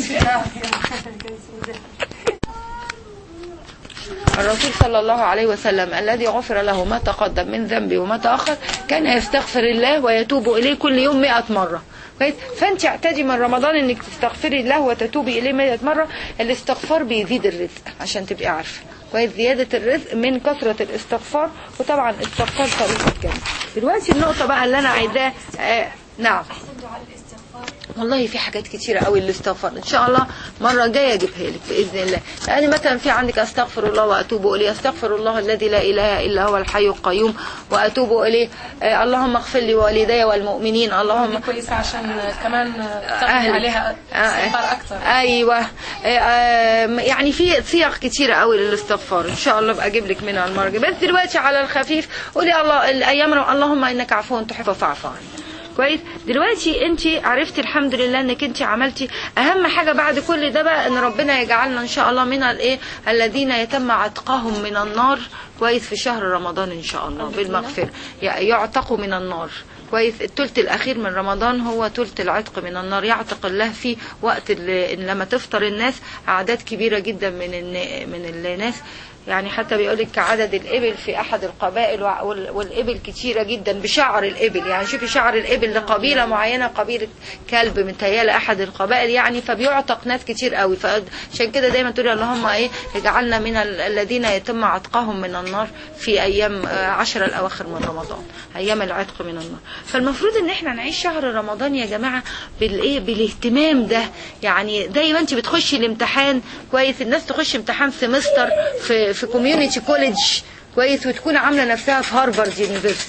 الرسول صلى الله عليه وسلم الذي غفر له ما تقدم من ذنبه وما تأخر كان يستغفر الله ويتوب إليه كل يوم مئة مرة كويس فانت اعتدي من رمضان انك تستغفري الله وتتوبي اليه 100 مره الاستغفار بيزيد الرزق عشان تبقي عارفه كويس زياده الرزق من كثره الاستغفار وطبعا الاستغفار طريق الجنه دلوقتي النقطه بقى اللي انا عايزاه آه نعم والله في حاجات كتيرة قوي الاستغفار ان شاء الله مرة جاية اجيبها لك باذن الله يعني مثلا في عندك استغفر الله واتوب اليه استغفر الله الذي لا اله الا هو الحي القيوم واتوب اليه آه اللهم اغفر لي والدي والمؤمنين اللهم كويسة عشان كمان تاخدي أهل. عليها آه. استغفار أكتر ايوه آه، آه، يعني في صيغ كتيره قوي للاستغفار ان شاء الله ابقى اجيب لك منها المره الجايه بس دلوقتي على الخفيف قولي الله الايام اللهم انك عفو تحب فاعف عني كويس دلوقتي انت عرفتي الحمد لله انك انت عملتي اهم حاجه بعد كل ده بقى ان ربنا يجعلنا ان شاء الله من الايه الذين يتم عتقهم من النار كويس في شهر رمضان ان شاء الله بالمغفره ي- يعتقوا من النار كويس الثلث الاخير من رمضان هو ثلث العتق من النار يعتق الله فيه وقت اللي لما تفطر الناس اعداد كبيره جدا من الن- من الناس يعني حتى بيقول لك كعدد الإبل في أحد القبائل وع- وال- والإبل كتيرة جدا بشعر الإبل يعني شوفي شعر الإبل لقبيلة معينة قبيلة كلب من تيالة أحد القبائل يعني فبيعتق ناس كتير قوي فعشان كده دايما تقولي اللهم إيه اجعلنا من ال- الذين يتم عتقهم من النار في أيام آه، عشر الأواخر من رمضان أيام العتق من النار فالمفروض إن احنا نعيش شهر رمضان يا جماعة بالإيه بالاهتمام ده يعني زي ما أنت بتخشي الامتحان كويس الناس تخش امتحان سمستر في في كوميونيتي كوليدج كويس وتكون عامله نفسها في هارفارد يونيفرسيتي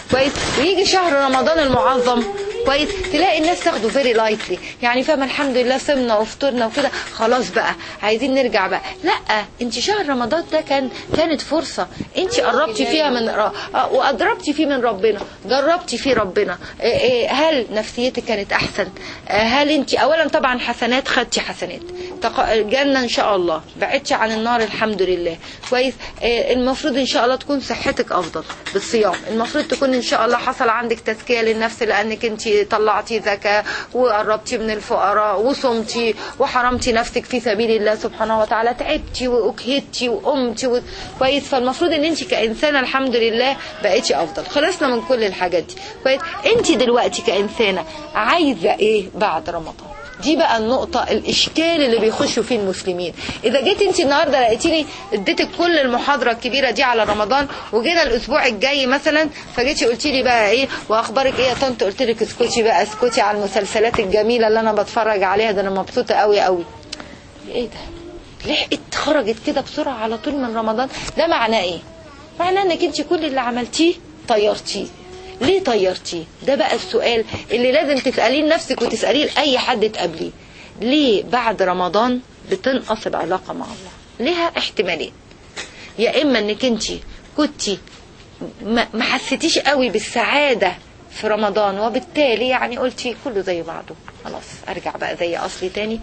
كويس ويجي شهر رمضان المعظم كويس تلاقي الناس تاخده فيري لايتلي يعني فاهمه الحمد لله صمنا وفطرنا وكده خلاص بقى عايزين نرجع بقى لا انت شهر رمضان ده كان كانت فرصه انت قربتي فيها من آه، وقربتي فيه من ربنا جربتي فيه ربنا إيه إيه، هل نفسيتك كانت احسن آه، هل انت اولا طبعا حسنات خدتي حسنات تق- جنه ان شاء الله بعدتش عن النار الحمد لله كويس آه، المفروض ان شاء الله تكون صحتك افضل بالصيام المفروض تكون ان شاء الله حصل عندك تزكيه للنفس لانك انت طلعتي زكاه وقربتي من الفقراء وصمتي وحرمتي نفسك في سبيل الله سبحانه وتعالى تعبتي واجهدتي وقمتي و... كويس فالمفروض ان انت كانسانه الحمد لله بقيتي افضل خلصنا من كل الحاجات دي كويس انت دلوقتي كانسانه عايزه ايه بعد رمضان دي بقى النقطة الإشكال اللي بيخشوا فيه المسلمين إذا جيت أنت النهاردة لقيتيني اديتك كل المحاضرة الكبيرة دي على رمضان وجينا الأسبوع الجاي مثلا فجيتي قلتي لي بقى إيه وأخبارك إيه يا طنط قلت لك اسكتي بقى اسكتي على المسلسلات الجميلة اللي أنا بتفرج عليها ده أنا مبسوطة قوي قوي إيه ده لحقت خرجت كده بسرعة على طول من رمضان ده معناه إيه معناه إنك أنت كل اللي عملتيه طيرتيه ليه طيرتيه ده بقى السؤال اللي لازم تسأليه لنفسك وتسأليه لأي حد تقابليه ليه بعد رمضان بتنقص العلاقة مع الله ليها احتمالين يا إما إنك أنت كنتي ما ما حسيتيش قوي بالسعادة في رمضان وبالتالي يعني قلتي كله زي بعضه خلاص ارجع بقى زي اصلي تاني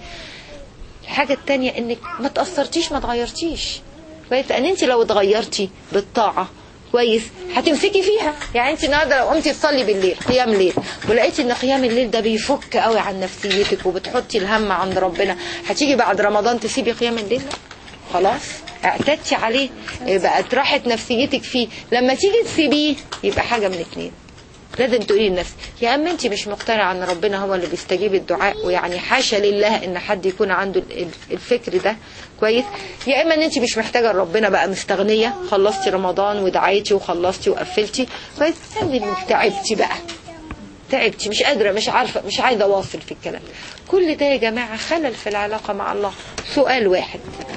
الحاجة التانية انك ما تأثرتيش ما تغيرتيش كويس لان انت لو اتغيرتي بالطاعة كويس هتمسكي فيها يعني انت النهارده لو قمتي تصلي بالليل قيام ليل ولقيتي ان قيام الليل ده بيفك قوي عن نفسيتك وبتحطي الهم عند ربنا هتيجي بعد رمضان تسيبي قيام الليل لا خلاص اعتدتي عليه بقت راحت نفسيتك فيه لما تيجي تسيبيه يبقى حاجه من اتنين لازم تقولي لنفسك يا اما انت مش مقتنعه ان ربنا هو اللي بيستجيب الدعاء ويعني حاشا لله ان حد يكون عنده ال- الفكر ده كويس يا اما ان انت مش محتاجه لربنا بقى مستغنيه خلصتي رمضان ودعيتي وخلصتي وقفلتي كويس يعني انك تعبتي بقى تعبتي مش قادرة مش عارفة مش عايزة أواصل في الكلام كل ده يا جماعة خلل في العلاقة مع الله سؤال واحد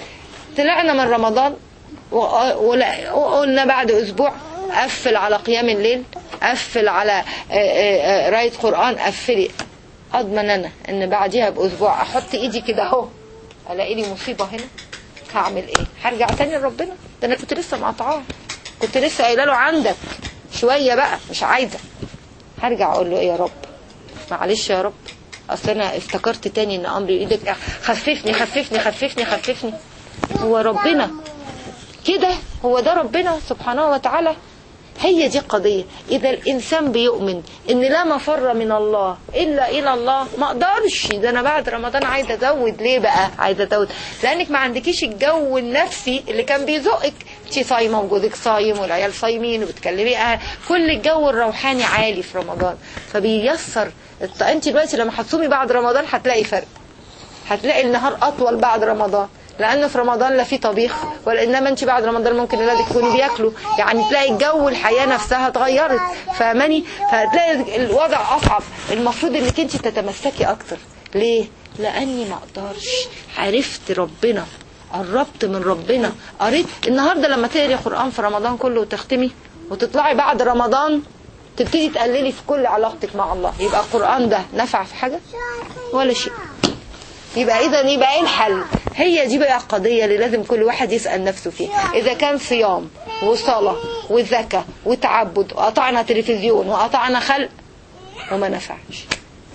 طلعنا من رمضان وق- ولا- وقلنا بعد أسبوع قفل على قيام الليل قفل على آه، آه، آه، قراية قرآن قفلي أضمن أنا إن بعديها بأسبوع أحط إيدي كده أهو ألاقي لي مصيبة هنا هعمل إيه؟ هرجع تاني لربنا ده أنا كنت لسه مقطعاه كنت لسه قايله له عندك شوية بقى مش عايزة هرجع اقول له ايه يا رب معلش يا رب اصل انا افتكرت تاني ان امري ايدك خففني خففني خففني خففني هو ربنا كده هو ده ربنا سبحانه وتعالى هي دي قضية إذا الإنسان بيؤمن إن لا مفر من الله إلا إلى الله ما أقدرش ده أنا بعد رمضان عايزة أزود ليه بقى عايزة أزود لأنك ما عندكيش الجو النفسي اللي كان بيزقك أنت صايمة وجوزك صايم والعيال صايمين وبتكلمي أهل كل الجو الروحاني عالي في رمضان فبييسر الط- أنت دلوقتي لما هتصومي بعد رمضان هتلاقي فرق هتلاقي النهار اطول بعد رمضان لانه في رمضان لا في طبيخ ولا انما انت بعد رمضان ممكن ولادك يكونوا بياكلوا يعني تلاقي الجو الحياه نفسها اتغيرت فاهماني فهتلاقي الوضع اصعب المفروض انك انت تتمسكي اكتر ليه لاني ما اقدرش عرفت ربنا قربت من ربنا قريت النهارده لما تقري قران في رمضان كله وتختمي وتطلعي بعد رمضان تبتدي تقللي في كل علاقتك مع الله يبقى القران ده نفع في حاجه ولا شيء يبقى اذا يبقى ايه الحل هي دي بقى القضية اللي لازم كل واحد يسأل نفسه فيها إذا كان صيام وصلاة وزكاة وتعبد وقطعنا تلفزيون وقطعنا خلق وما نفعش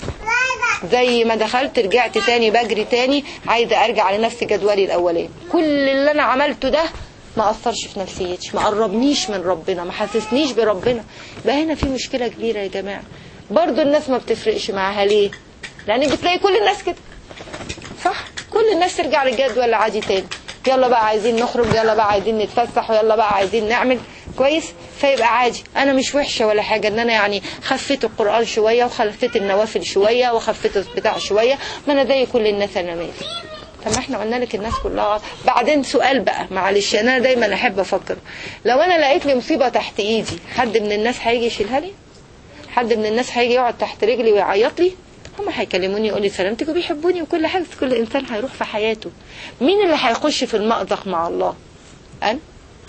زي ما دخلت رجعت تاني بجري تاني عايزة أرجع لنفس جدولي الأولاني كل اللي أنا عملته ده ما أثرش في نفسيتي ما قربنيش من ربنا ما حسسنيش بربنا يبقى هنا في مشكلة كبيرة يا جماعة برضو الناس ما بتفرقش معاها ليه لأن بتلاقي كل الناس كده صح كل الناس ترجع للجدول العادي تاني يلا بقى عايزين نخرج يلا بقى عايزين نتفسح ويلا بقى عايزين نعمل كويس فيبقى عادي انا مش وحشه ولا حاجه ان انا يعني خفيت القران شويه وخفيت النوافل شويه وخفيت البتاع شويه ما انا زي كل الناس انا مالي طب ما احنا قلنا لك الناس كلها غلط. بعدين سؤال بقى معلش انا دايما احب افكر لو انا لقيت لي مصيبه تحت ايدي حد من الناس هيجي يشيلها لي حد من الناس هيجي يقعد تحت رجلي ويعيط لي هم هيكلموني يقول لي سلامتك وبيحبوني وكل حاجه بس كل انسان هيروح في حياته مين اللي هيخش في المأزق مع الله انا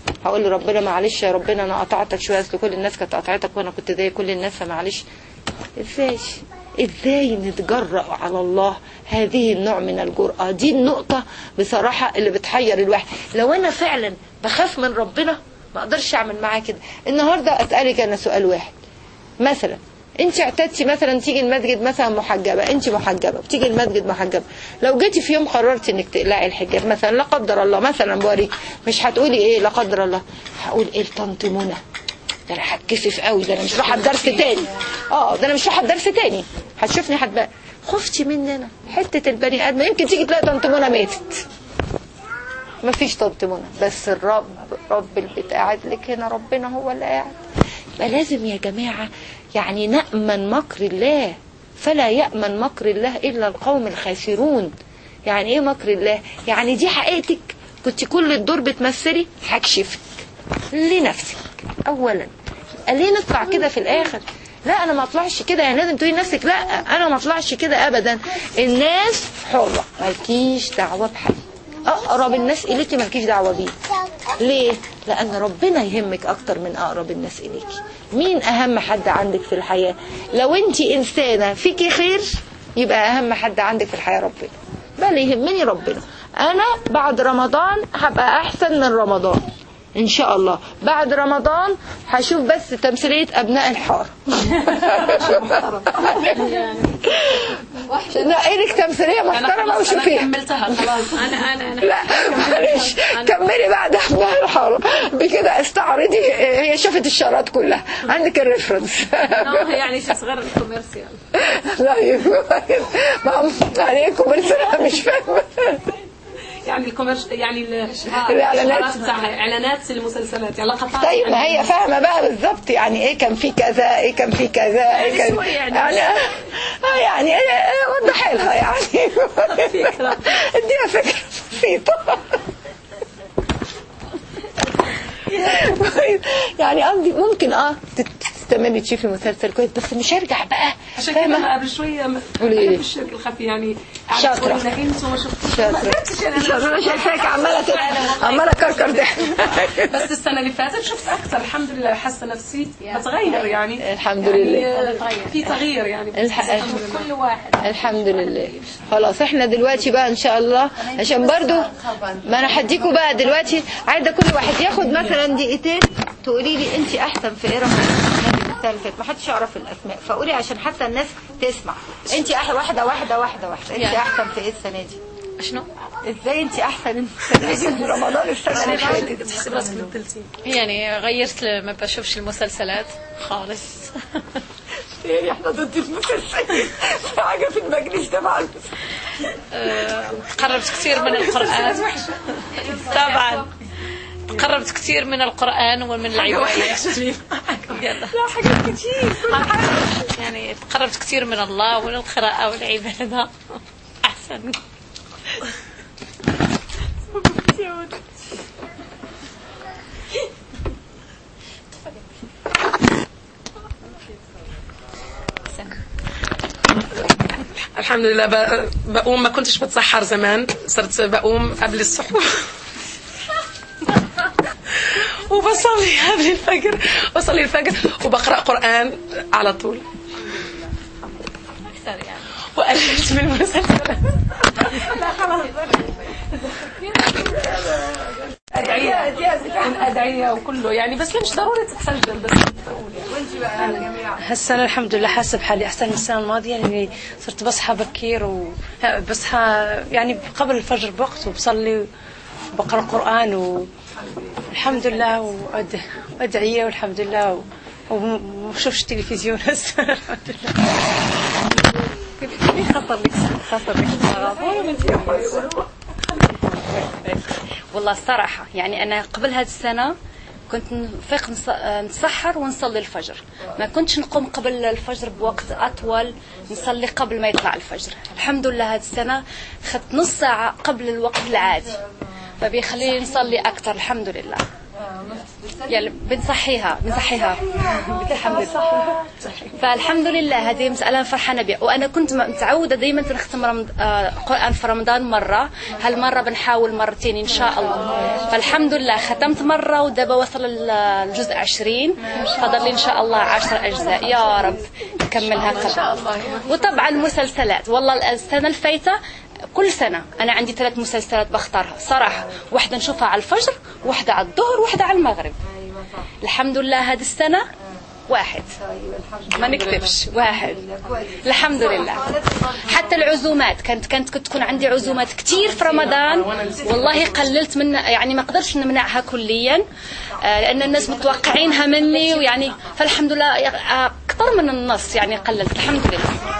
هقول لربنا معلش يا ربنا انا قطعتك شويه اصل كل الناس كانت قطعتك وانا كنت زي كل الناس فمعلش ازاي ازاي نتجرأ على الله هذه النوع من الجرأة دي النقطة بصراحة اللي بتحير الواحد لو انا فعلا بخاف من ربنا ما اقدرش اعمل معاه كده النهاردة اسألك انا سؤال واحد مثلا انت اعتدتي مثلا تيجي المسجد مثلا محجبة انت محجبة بتيجي المسجد محجبة لو جيتي في يوم قررتي انك تقلعي الحجاب مثلا لا قدر الله مثلا بوريك مش هتقولي ايه لا قدر الله هقول ايه لطنط منى ده انا هتكسف قوي ده انا مش رايحه الدرس تاني اه ده انا مش رايحه الدرس تاني هتشوفني هتبقى خفتي مننا حته البني ادم يمكن تيجي تلاقي طنط منى ماتت مفيش طنط منى بس الرب رب البيت قاعد لك هنا ربنا هو اللي قاعد يبقى لازم يا جماعه يعني نأمن مكر الله فلا يأمن مكر الله إلا القوم الخاسرون يعني إيه مكر الله يعني دي حقيقتك كنت كل الدور بتمثلي هكشفك لنفسك أولا قال ليه نطلع كده في الآخر لا انا ما اطلعش كده يعني لازم تقولي لنفسك لا انا ما اطلعش كده ابدا الناس حره مالكيش دعوه بحد اقرب الناس اليكي مالكيش دعوه بيه ليه لان ربنا يهمك اكتر من اقرب الناس اليكي مين اهم حد عندك في الحياه لو انت انسانه فيكي خير يبقى اهم حد عندك في الحياه ربنا بل يهمني ربنا انا بعد رمضان هبقى احسن من رمضان ان شاء الله بعد رمضان هشوف بس تمثيليه ابناء الحاره نقي لك تمثيليه محترمه وشوفيها كملتها خلاص انا انا انا لا معلش كملي بعد ابناء الحاره بكده استعرضي هي شافت الشارات كلها عندك الريفرنس آه، يعني شو صغير الكوميرسيال لا ما يعني ايه كوميرسيال أنا مش فاهمه يعني الكوميرش يعني ال- الإعلانات. بتاعها اعلانات المسلسلات يعني لقطات طيب ما هي فاهمه بقى بالظبط يعني ايه كان في كذا ايه كان في كذا ايه كان شوية يعني. يعني آه يعني إيه وضحي لها يعني فكرة. اديها فكره بسيطه يعني قصدي ممكن اه تت- تستمري تشوفي مسلسل كويس بس مش هرجع بقى عشان كده فاهمة؟ انا قبل شويه م- قولي إيه؟ بحب الشرك الخفي يعني قاعدة شاطرة. تقولي انك انت وما شفتوش شاطرة. ما قدرتش انا شاطرة، انا شايفاك عماله تت- عماله كركر ضحك بس السنه اللي فاتت شفت اكثر الحمد لله حاسه نفسيتي بتغير يعني الحمد يعني لله في تغيير يعني الح- الحمد لله كل واحد الحمد لله خلاص احنا دلوقتي بقى ان شاء الله عشان برضو ما انا هديكوا بقى دلوقتي عايزه كل واحد ياخد مثلا دقيقتين تقولي لي انت احسن في ايه رقم السنه اللي فاتت ما حدش يعرف الاسماء فقولي عشان حتى الناس تسمع انت احسن واحده واحده واحده واحده انت احسن في ايه السنه دي شنو؟ ازاي انت احسن السنه دي في رمضان السنه اللي فاتت تحسي براسك مثلتي يعني غيرت ل- ما بشوفش المسلسلات خالص يعني احنا ضد المسلسلين في حاجه في المجلس ده مع آه، قربت كثير من القرآن طبعا قربت كثير من القرآن ومن العبادة يلا. لا حاجات كتير يعني قربت كثير من الله ومن القراءة والعبادة أحسن الحمد لله ب- بقوم ما كنتش بتسحر زمان صرت بقوم قبل السحور وبصلي قبل الفجر بصلي الفجر وبقرا قران على طول أكثر يعني وقللت من المسلسلات أدعية الأدعية وكله يعني بس مش ضروري تتسجل بس هسه أنا الحمد لله حاسة بحالي أحسن من السنة الماضية لأني صرت بصحى بكير وبصحى يعني قبل الفجر بوقت وبصلي وبقرأ قرآن والحمد لله وأد- وأدعية والحمد لله و- وما بشوفش تلفزيون هسه الحمد لله خطر لك خطر لك والله الصراحة يعني أنا قبل هذه السنة كنت نفيق نص- نتسحر ونصلي الفجر ما كنتش نقوم قبل الفجر بوقت أطول نصلي قبل ما يطلع الفجر الحمد لله هذه السنة خدت نص ساعة قبل الوقت العادي فبيخليني نصلي أكثر الحمد لله يعني بنصحيها بنصحيها الحمد لله فالحمد لله هذه مسألة أنا فرحانة بها وأنا كنت متعودة دايما نختم رمض... آه، قرآن في رمضان مرة هالمرة بنحاول مرتين إن شاء الله فالحمد لله ختمت مرة ودابا وصل ال- الجزء عشرين فضل لي إن شاء الله عشر أجزاء يا رب نكملها قبل وطبعا مسلسلات والله السنة الفايتة كل سنة أنا عندي ثلاث مسلسلات بختارها صراحة واحدة نشوفها على الفجر واحدة على الظهر واحدة على المغرب الحمد لله هذه السنة واحد ما نكتبش واحد الحمد لله حتى العزومات كانت كانت كنت تكون عندي عزومات كتير في رمضان والله قللت من يعني ما قدرتش نمنعها كليا آه، لان الناس متوقعينها مني ويعني فالحمد لله آه، اكثر من النص يعني قللت الحمد لله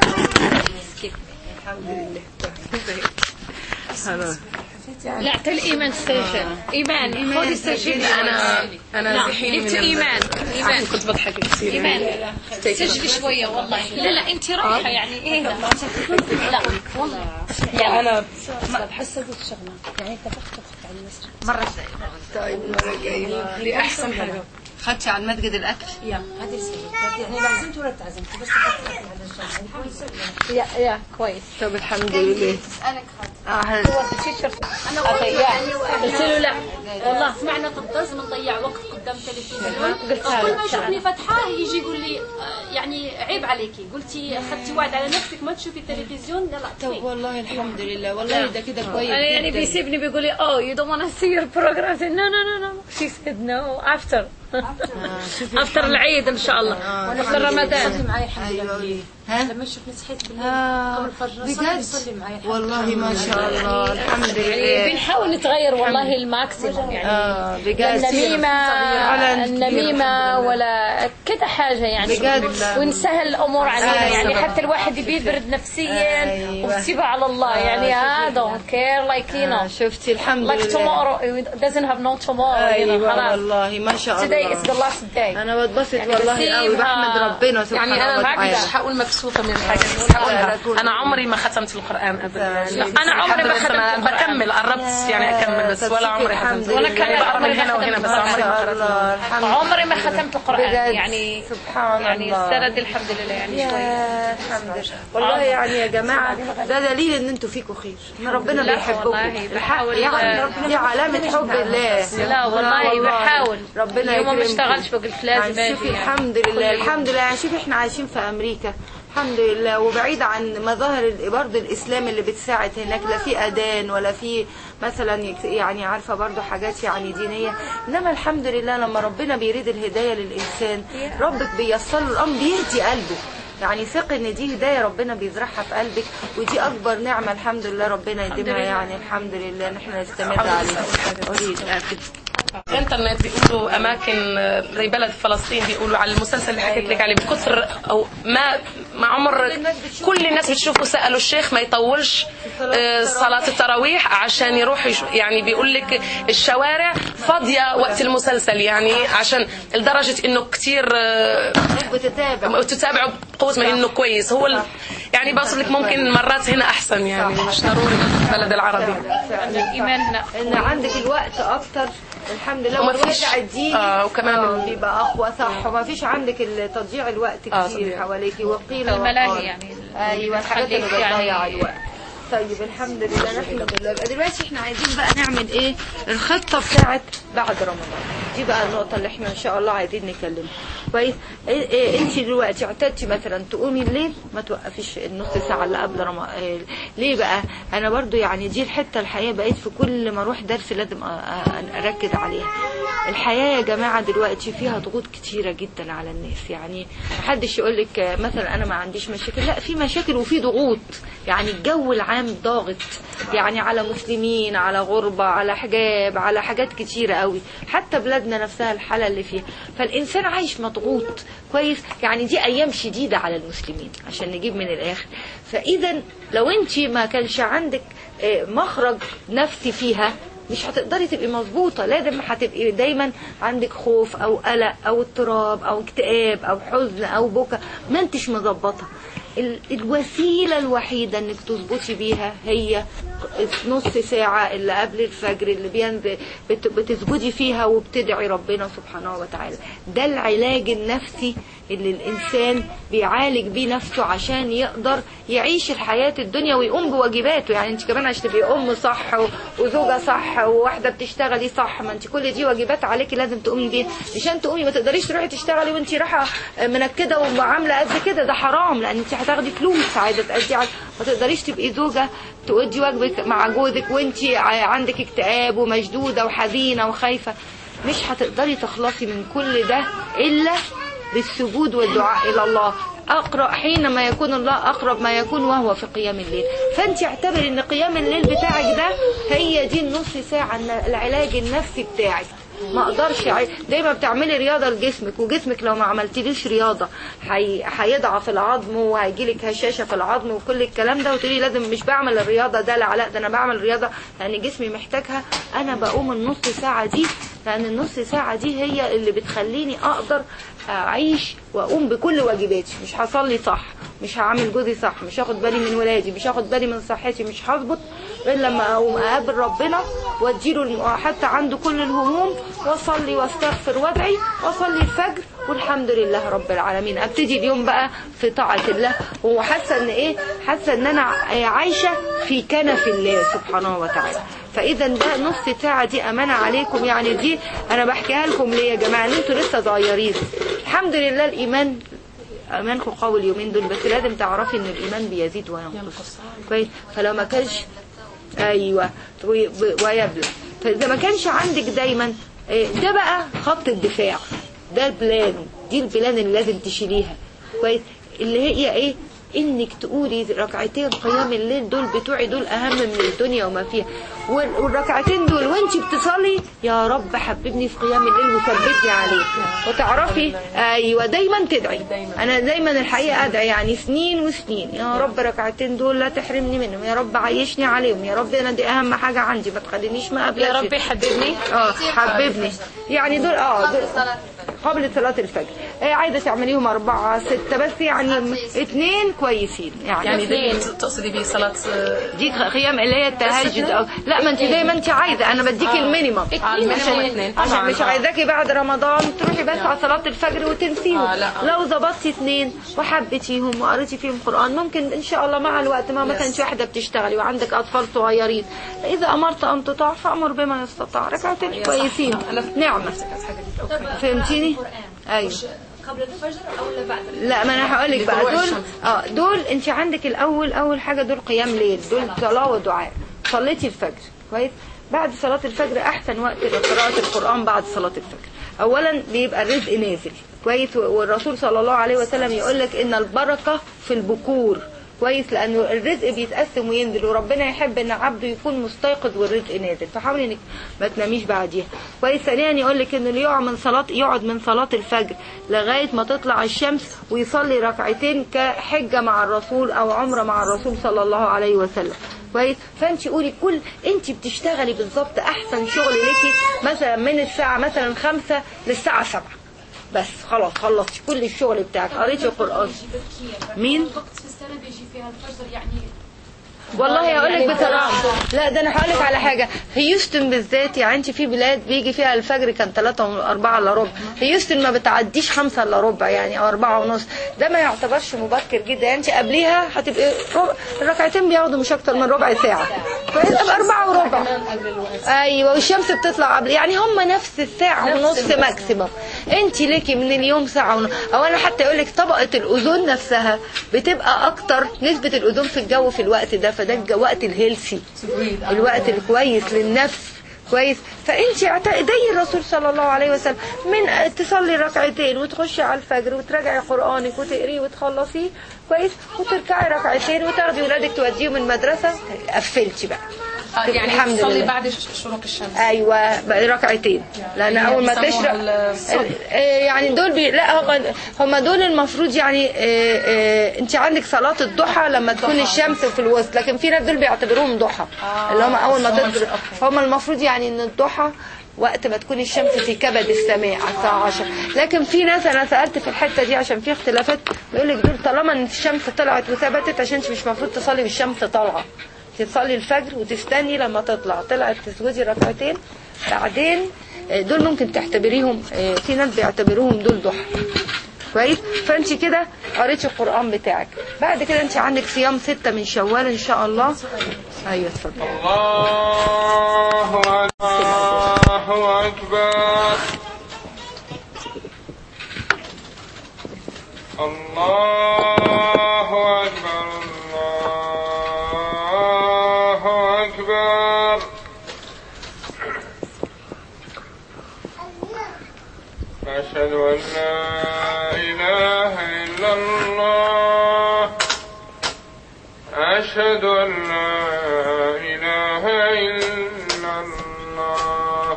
لا في الايمان ستيشن ايمان ايمان خذي سجلي انا انا دحين جبت من ال- ايمان ايمان عشان كنت بضحك كثير ايمان يعني. سجلي شويه والله لا لا انت رايحه يعني ايه لا لا والله انا بحس هذه الشغله يعني اتفقت وقت على المسرح مرة طيب المره الجايه دي احسن حاجه خدتي على المسجد الأكل يا هذه السبب يعني لا عزمت ولا تعزمت بس اتفقت على الشغله يعني كويس يا يا كويس طب الحمد لله اسالك خاطر اه هل- انا قلت يعني قلت له لا والله سمعنا طب لازم نضيع وقت قدام تلفزيون كل ما يشوفني فتحاه يجي يقول لي آه، يعني عيب عليكي قلتي اخذتي وعد على نفسك ما تشوفي التلفزيون لا لا طب كفاية. والله الحمد لله والله ده كده كويس أنا يعني جدا. بيسيبني بيقول لي oh you don't want to see your program I said no no no no she said no after after العيد ان شاء الله after رمضان معي الحمد ايوه لله ها لما شفت صحيت بالليل آه، قبل الفجر صلي بجد صلي معي الحمد والله ما شاء الله الحمد يعني لله بنحاول نتغير والله الماكسيموم يعني اه بجد النميمة على النميمة ولا كذا حاجة يعني بجد. ونسهل الأمور علينا أيوة. يعني حتى الواحد بيبرد نفسيا أيوة. وبتسيبها على الله يعني I don't care like you آه، know شفتي الحمد like لله tomorrow it doesn't have no tomorrow you know ايوه خلاص والله ما شاء today is the الله last day انا بتبسط والله قوي بحمد ربنا سبحانه يعني انا ما وتعالى مش هقول مكسوفه من الحاجه دي بس هقولها انا عمري ما ختمت القران ابدا يعني أنا عمري ما الحمد لله ختمت القرآن. بكمل قربت يعني اكمل بس ولا عمري الحمد ختمت لله. يعني بقرا من هنا وهنا بس عمري ما ما ختمت الله الحمد عمري ما ختمت القرآن بجد. يعني سبحان يعني الله السنة دي الحمد لله يعني شوية يا الحمد لله والله يعني يا جماعة ده دليل ان انتوا فيكم خير ان ربنا لا بيحبكم والله الحق بحاول يعني دي علامة حب الله لا والله بحاول ربنا يوم ما يكرمكم. بشتغلش فقلت لازم يعني شوفي اجي يعني. الحمد لله الحمد لله يعني شوفي احنا عايشين في امريكا الحمد لله وبعيد عن مظاهر ال- برضه الاسلام اللي بتساعد هناك لا في اذان ولا في مثلا يك- يعني عارفه برضه حاجات يعني دينيه انما الحمد لله لما ربنا بيريد الهدايه للانسان ربك بيسر له الامر بيهدي قلبه يعني ثق ان دي هدايه ربنا بيزرعها في قلبك ودي اكبر نعمه الحمد لله ربنا يديمها يعني الحمد لله ان احنا نستمر عليها اريد اكد الانترنت بيقولوا اماكن آه، زي بلد فلسطين بيقولوا على المسلسل اللي حكيت لك عليه بكثر او ما ما عمر كل الناس بتشوفه سالوا الشيخ ما يطولش آه، صلاه التراويح عشان يروح يش- يعني بيقول لك الشوارع فاضيه وقت المسلسل يعني عشان لدرجه انه كثير بتتابع تتابعه بقوه ما انه كويس هو ال- يعني بوصل لك ممكن مرات هنا احسن يعني مش ضروري في البلد العربي الإيمان هنا ان عندك الوقت اكتر الحمد لله وما والوضع فيش- الديني آه، وكمان آه، ال- بيبقى اقوى صح وما فيش عندك ال- تضييع الوقت آه، كتير تضييع. حواليكي وقيل الملاهي وقال. يعني ايوه الحاجات اللي بتخليك يعني- بتضيع الوقت طيب الحمد لله نحمد الله يبقى دلوقتي احنا عايزين بقى نعمل ايه الخطه بتاعت بعد رمضان دي بقى النقطه اللي احنا ان شاء الله عايزين نكلمها كويس إيه إيه انت دلوقتي اعتدتي مثلا تقومي الليل ما توقفيش النص ساعه اللي قبل رمضان ليه بقى انا برضو يعني دي الحته الحقيقه بقيت في كل ما اروح درس لازم أ- أ- اركز عليها الحياه يا جماعه دلوقتي فيها ضغوط كتيره جدا على الناس يعني محدش يقول لك مثلا انا ما عنديش مشاكل لا في مشاكل وفي ضغوط يعني الجو العام ضاغط يعني على مسلمين على غربة على حجاب على حاجات كتيرة قوي حتى بلادنا نفسها الحالة اللي فيها فالإنسان عايش مضغوط كويس يعني دي أيام شديدة على المسلمين عشان نجيب من الآخر فإذا لو أنت ما كانش عندك آه، مخرج نفسي فيها مش هتقدري تبقي مظبوطة لازم هتبقي دايما عندك خوف او قلق او اضطراب او اكتئاب او حزن او بكا ما انتش مظبطة ال- الوسيلة الوحيدة انك تظبطي بيها هي نص ساعة اللي قبل الفجر اللي بين بت- بتسجدي فيها وبتدعي ربنا سبحانه وتعالى ده العلاج النفسي اللي الإنسان بيعالج بيه نفسه عشان يقدر يعيش الحياة الدنيا ويقوم بواجباته يعني انت كمان عشان تبقي أم صح و- وزوجة صح وواحدة بتشتغلي صح ما انت كل دي واجبات عليكي لازم تقومي بيها عشان تقومي ما تقدريش تروحي تشتغلي وانت رايحة منكدة وعاملة قد كده ده حرام لأن انت هتاخدي فلوس عايزة تأدي على ما تقدريش تبقي زوجة تؤدي واجبك مع جوزك وانت ع- عندك اكتئاب ومشدودة وحزينة وخايفة مش هتقدري تخلصي من كل ده إلا بالسجود والدعاء إلى الله أقرأ حينما يكون الله أقرب ما يكون وهو في قيام الليل فأنت اعتبري أن قيام الليل بتاعك ده هي دي النص ساعة الن- العلاج النفسي بتاعك ما اقدرش عي- دايما بتعملي رياضه لجسمك وجسمك لو ما عملتليش رياضه هي- هيضعف العظم وهيجيلك هشاشه في العظم وكل الكلام ده وتقولي لازم مش بعمل الرياضه ده لا لا ده انا بعمل رياضه لان جسمي محتاجها انا بقوم النص ساعه دي لان النص ساعه دي هي اللي بتخليني اقدر اعيش واقوم بكل واجباتي مش هصلي صح مش هعمل جوزي صح مش هاخد بالي من ولادي مش هاخد بالي من صحتي مش هظبط غير لما اقوم اقابل ربنا واديله الم- حتى عنده كل الهموم واصلي واستغفر وادعي واصلي الفجر والحمد لله رب العالمين ابتدي اليوم بقى في طاعه الله وحاسه ان ايه حاسه ان انا عايشه في كنف الله سبحانه وتعالى فاذا ده نص ساعه دي امانه عليكم يعني دي انا بحكيها لكم ليه يا جماعه ان انتوا لسه صغيرين الحمد لله الايمان ايمانكم قوي اليومين دول بس لازم تعرفي ان الايمان بيزيد وينقص كويس فلو ما كانش ايوه وي- ويبلى فاذا ما كانش عندك دايما إيه، ده بقى خط الدفاع ده البلان دي البلان اللي لازم تشيليها كويس اللي هي ايه انك تقولي ركعتين قيام الليل دول بتوعي دول اهم من الدنيا وما فيها وال- والركعتين دول وانت بتصلي يا رب حببني في قيام الليل وثبتني عليه وتعرفي ايوه دايما تدعي انا دايما الحقيقه ادعي يعني سنين وسنين يا رب ركعتين دول لا تحرمني منهم يا رب عيشني عليهم يا رب انا دي اهم حاجه عندي ما تخلينيش ما قبلش يا ربي حببني اه حببني يعني دول اه دول قبل صلاة الفجر آه عايزة تعمليهم أربعة ستة بس يعني اثنين كويسين يعني, يعني دي تقصدي بيه صلاة آه، دي قيام اللي هي التهجد أو لا ما انت زي ما انت عايزة أنا بديكي المينيمم آه، المينيمم اتنين. عشان طبعاً، مش آه. عايزاكي بعد رمضان تروحي بس على صلاة الفجر وتنسيهم آه، لا. لو ظبطتي اثنين وحبيتيهم وقريتي فيهم قرآن ممكن إن شاء الله مع الوقت ما ما كانش واحدة بتشتغلي وعندك أطفال صغيرين إذا أمرت أن تطاع فأمر بما يستطاع ركعتين كويسين نعمة فهمتيني؟ أيوه قبل الفجر او لا بعد لا ما انا هقول لك بقى لطلوع دول الشمس. اه دول انت عندك الاول اول حاجه دول قيام ليل دول صلاه ودعاء صليتي الفجر كويس بعد صلاه الفجر احسن وقت لقراءه القران بعد صلاه الفجر اولا بيبقى الرزق نازل كويس والرسول صلى الله عليه وسلم يقول لك ان البركه في البكور كويس لانه الرزق بيتقسم وينزل وربنا يحب ان عبده يكون مستيقظ والرزق نازل فحاولي انك ما تناميش بعديها كويس ثانيا يقول لك انه اللي يقعد من صلاه يقعد من صلاه الفجر لغايه ما تطلع الشمس ويصلي ركعتين كحجه مع الرسول او عمره مع الرسول صلى الله عليه وسلم كويس فانت قولي كل انت بتشتغلي بالظبط احسن شغل ليكي مثلا من الساعه مثلا خمسة للساعه سبعة بس خلاص خلصتي كل الشغل بتاعك قريتي القران مين وقت في السنه بيجي فيها الفجر يعني والله هقول لك بصراحه لا ده انا هقول لك على حاجه هيوستن بالذات يعني انت في بلاد بيجي فيها الفجر كان 3 و4 الا ربع هيوستن ما بتعديش 5 الا ربع يعني او 4 ونص ده ما يعتبرش مبكر جدا يعني انت قبليها هتبقي ربع الركعتين بياخدوا مش اكتر من ربع ساعه كويس تبقى 4 وربع ايوه والشمس بتطلع قبل يعني هم نفس الساعه ونص ماكسيموم انت ليكي من اليوم ساعه ونص او انا حتى يقول لك طبقه الاوزون نفسها بتبقى اكتر نسبه الاوزون في الجو في الوقت ده فده الج- وقت الهيلثي الوقت الكويس للنفس كويس فانت اعت- زي الرسول صلى الله عليه وسلم من تصلي ركعتين وتخشي على الفجر وتراجعي قرانك وتقريه وتخلصيه كويس وتركعي ركعتين وتاخدي ولادك توديهم المدرسه قفلتي بقى آه، تبقي يعني الحمد تصلي لله. بعد ش- شروق الشمس ايوه بقى ركعتين لان يعني اول ما بيسموها تشرق الصبح. آه، يعني دول بي... لا هم هم دول المفروض يعني آه، آه، انت عندك صلاه الضحى لما تكون الشمس في الوسط لكن في ناس دول بيعتبروهم ضحى اللي هم اول ما بس هم تطلع هم المفروض يعني ان الضحى وقت ما تكون الشمس في كبد السماء على الساعة 10 لكن في ناس انا سألت في الحتة دي عشان في اختلافات بيقول لك دول طالما ان الشمس طلعت وثبتت عشان انت مش المفروض تصلي والشمس طالعة تصلي الفجر وتستني لما تطلع طلعت تسجدي ركعتين بعدين آه، دول ممكن تعتبريهم آه، في ناس بيعتبروهم دول ضحى كويس فانت كده قريتي القران بتاعك بعد كده انت عندك صيام ستة من شوال ان شاء الله ايوه اتفضل الله الله أكبر الله أكبر الله أكبر أشهد أن لا إله إلا الله أشهد أن لا إله إلا الله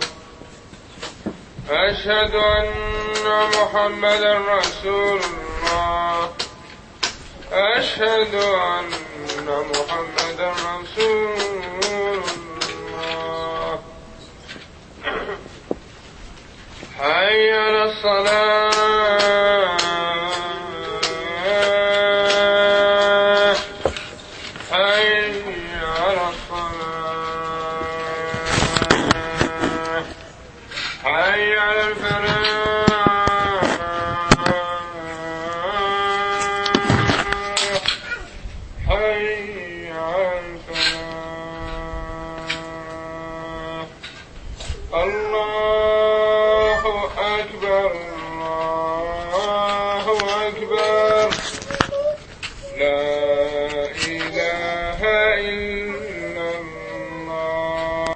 أشهد أن محمدا رسول الله أشهد أن محمدا رسول الله حي على الصلاة حي على الصلاة حي على الفلاح حي على الفلاح الله أكبر الله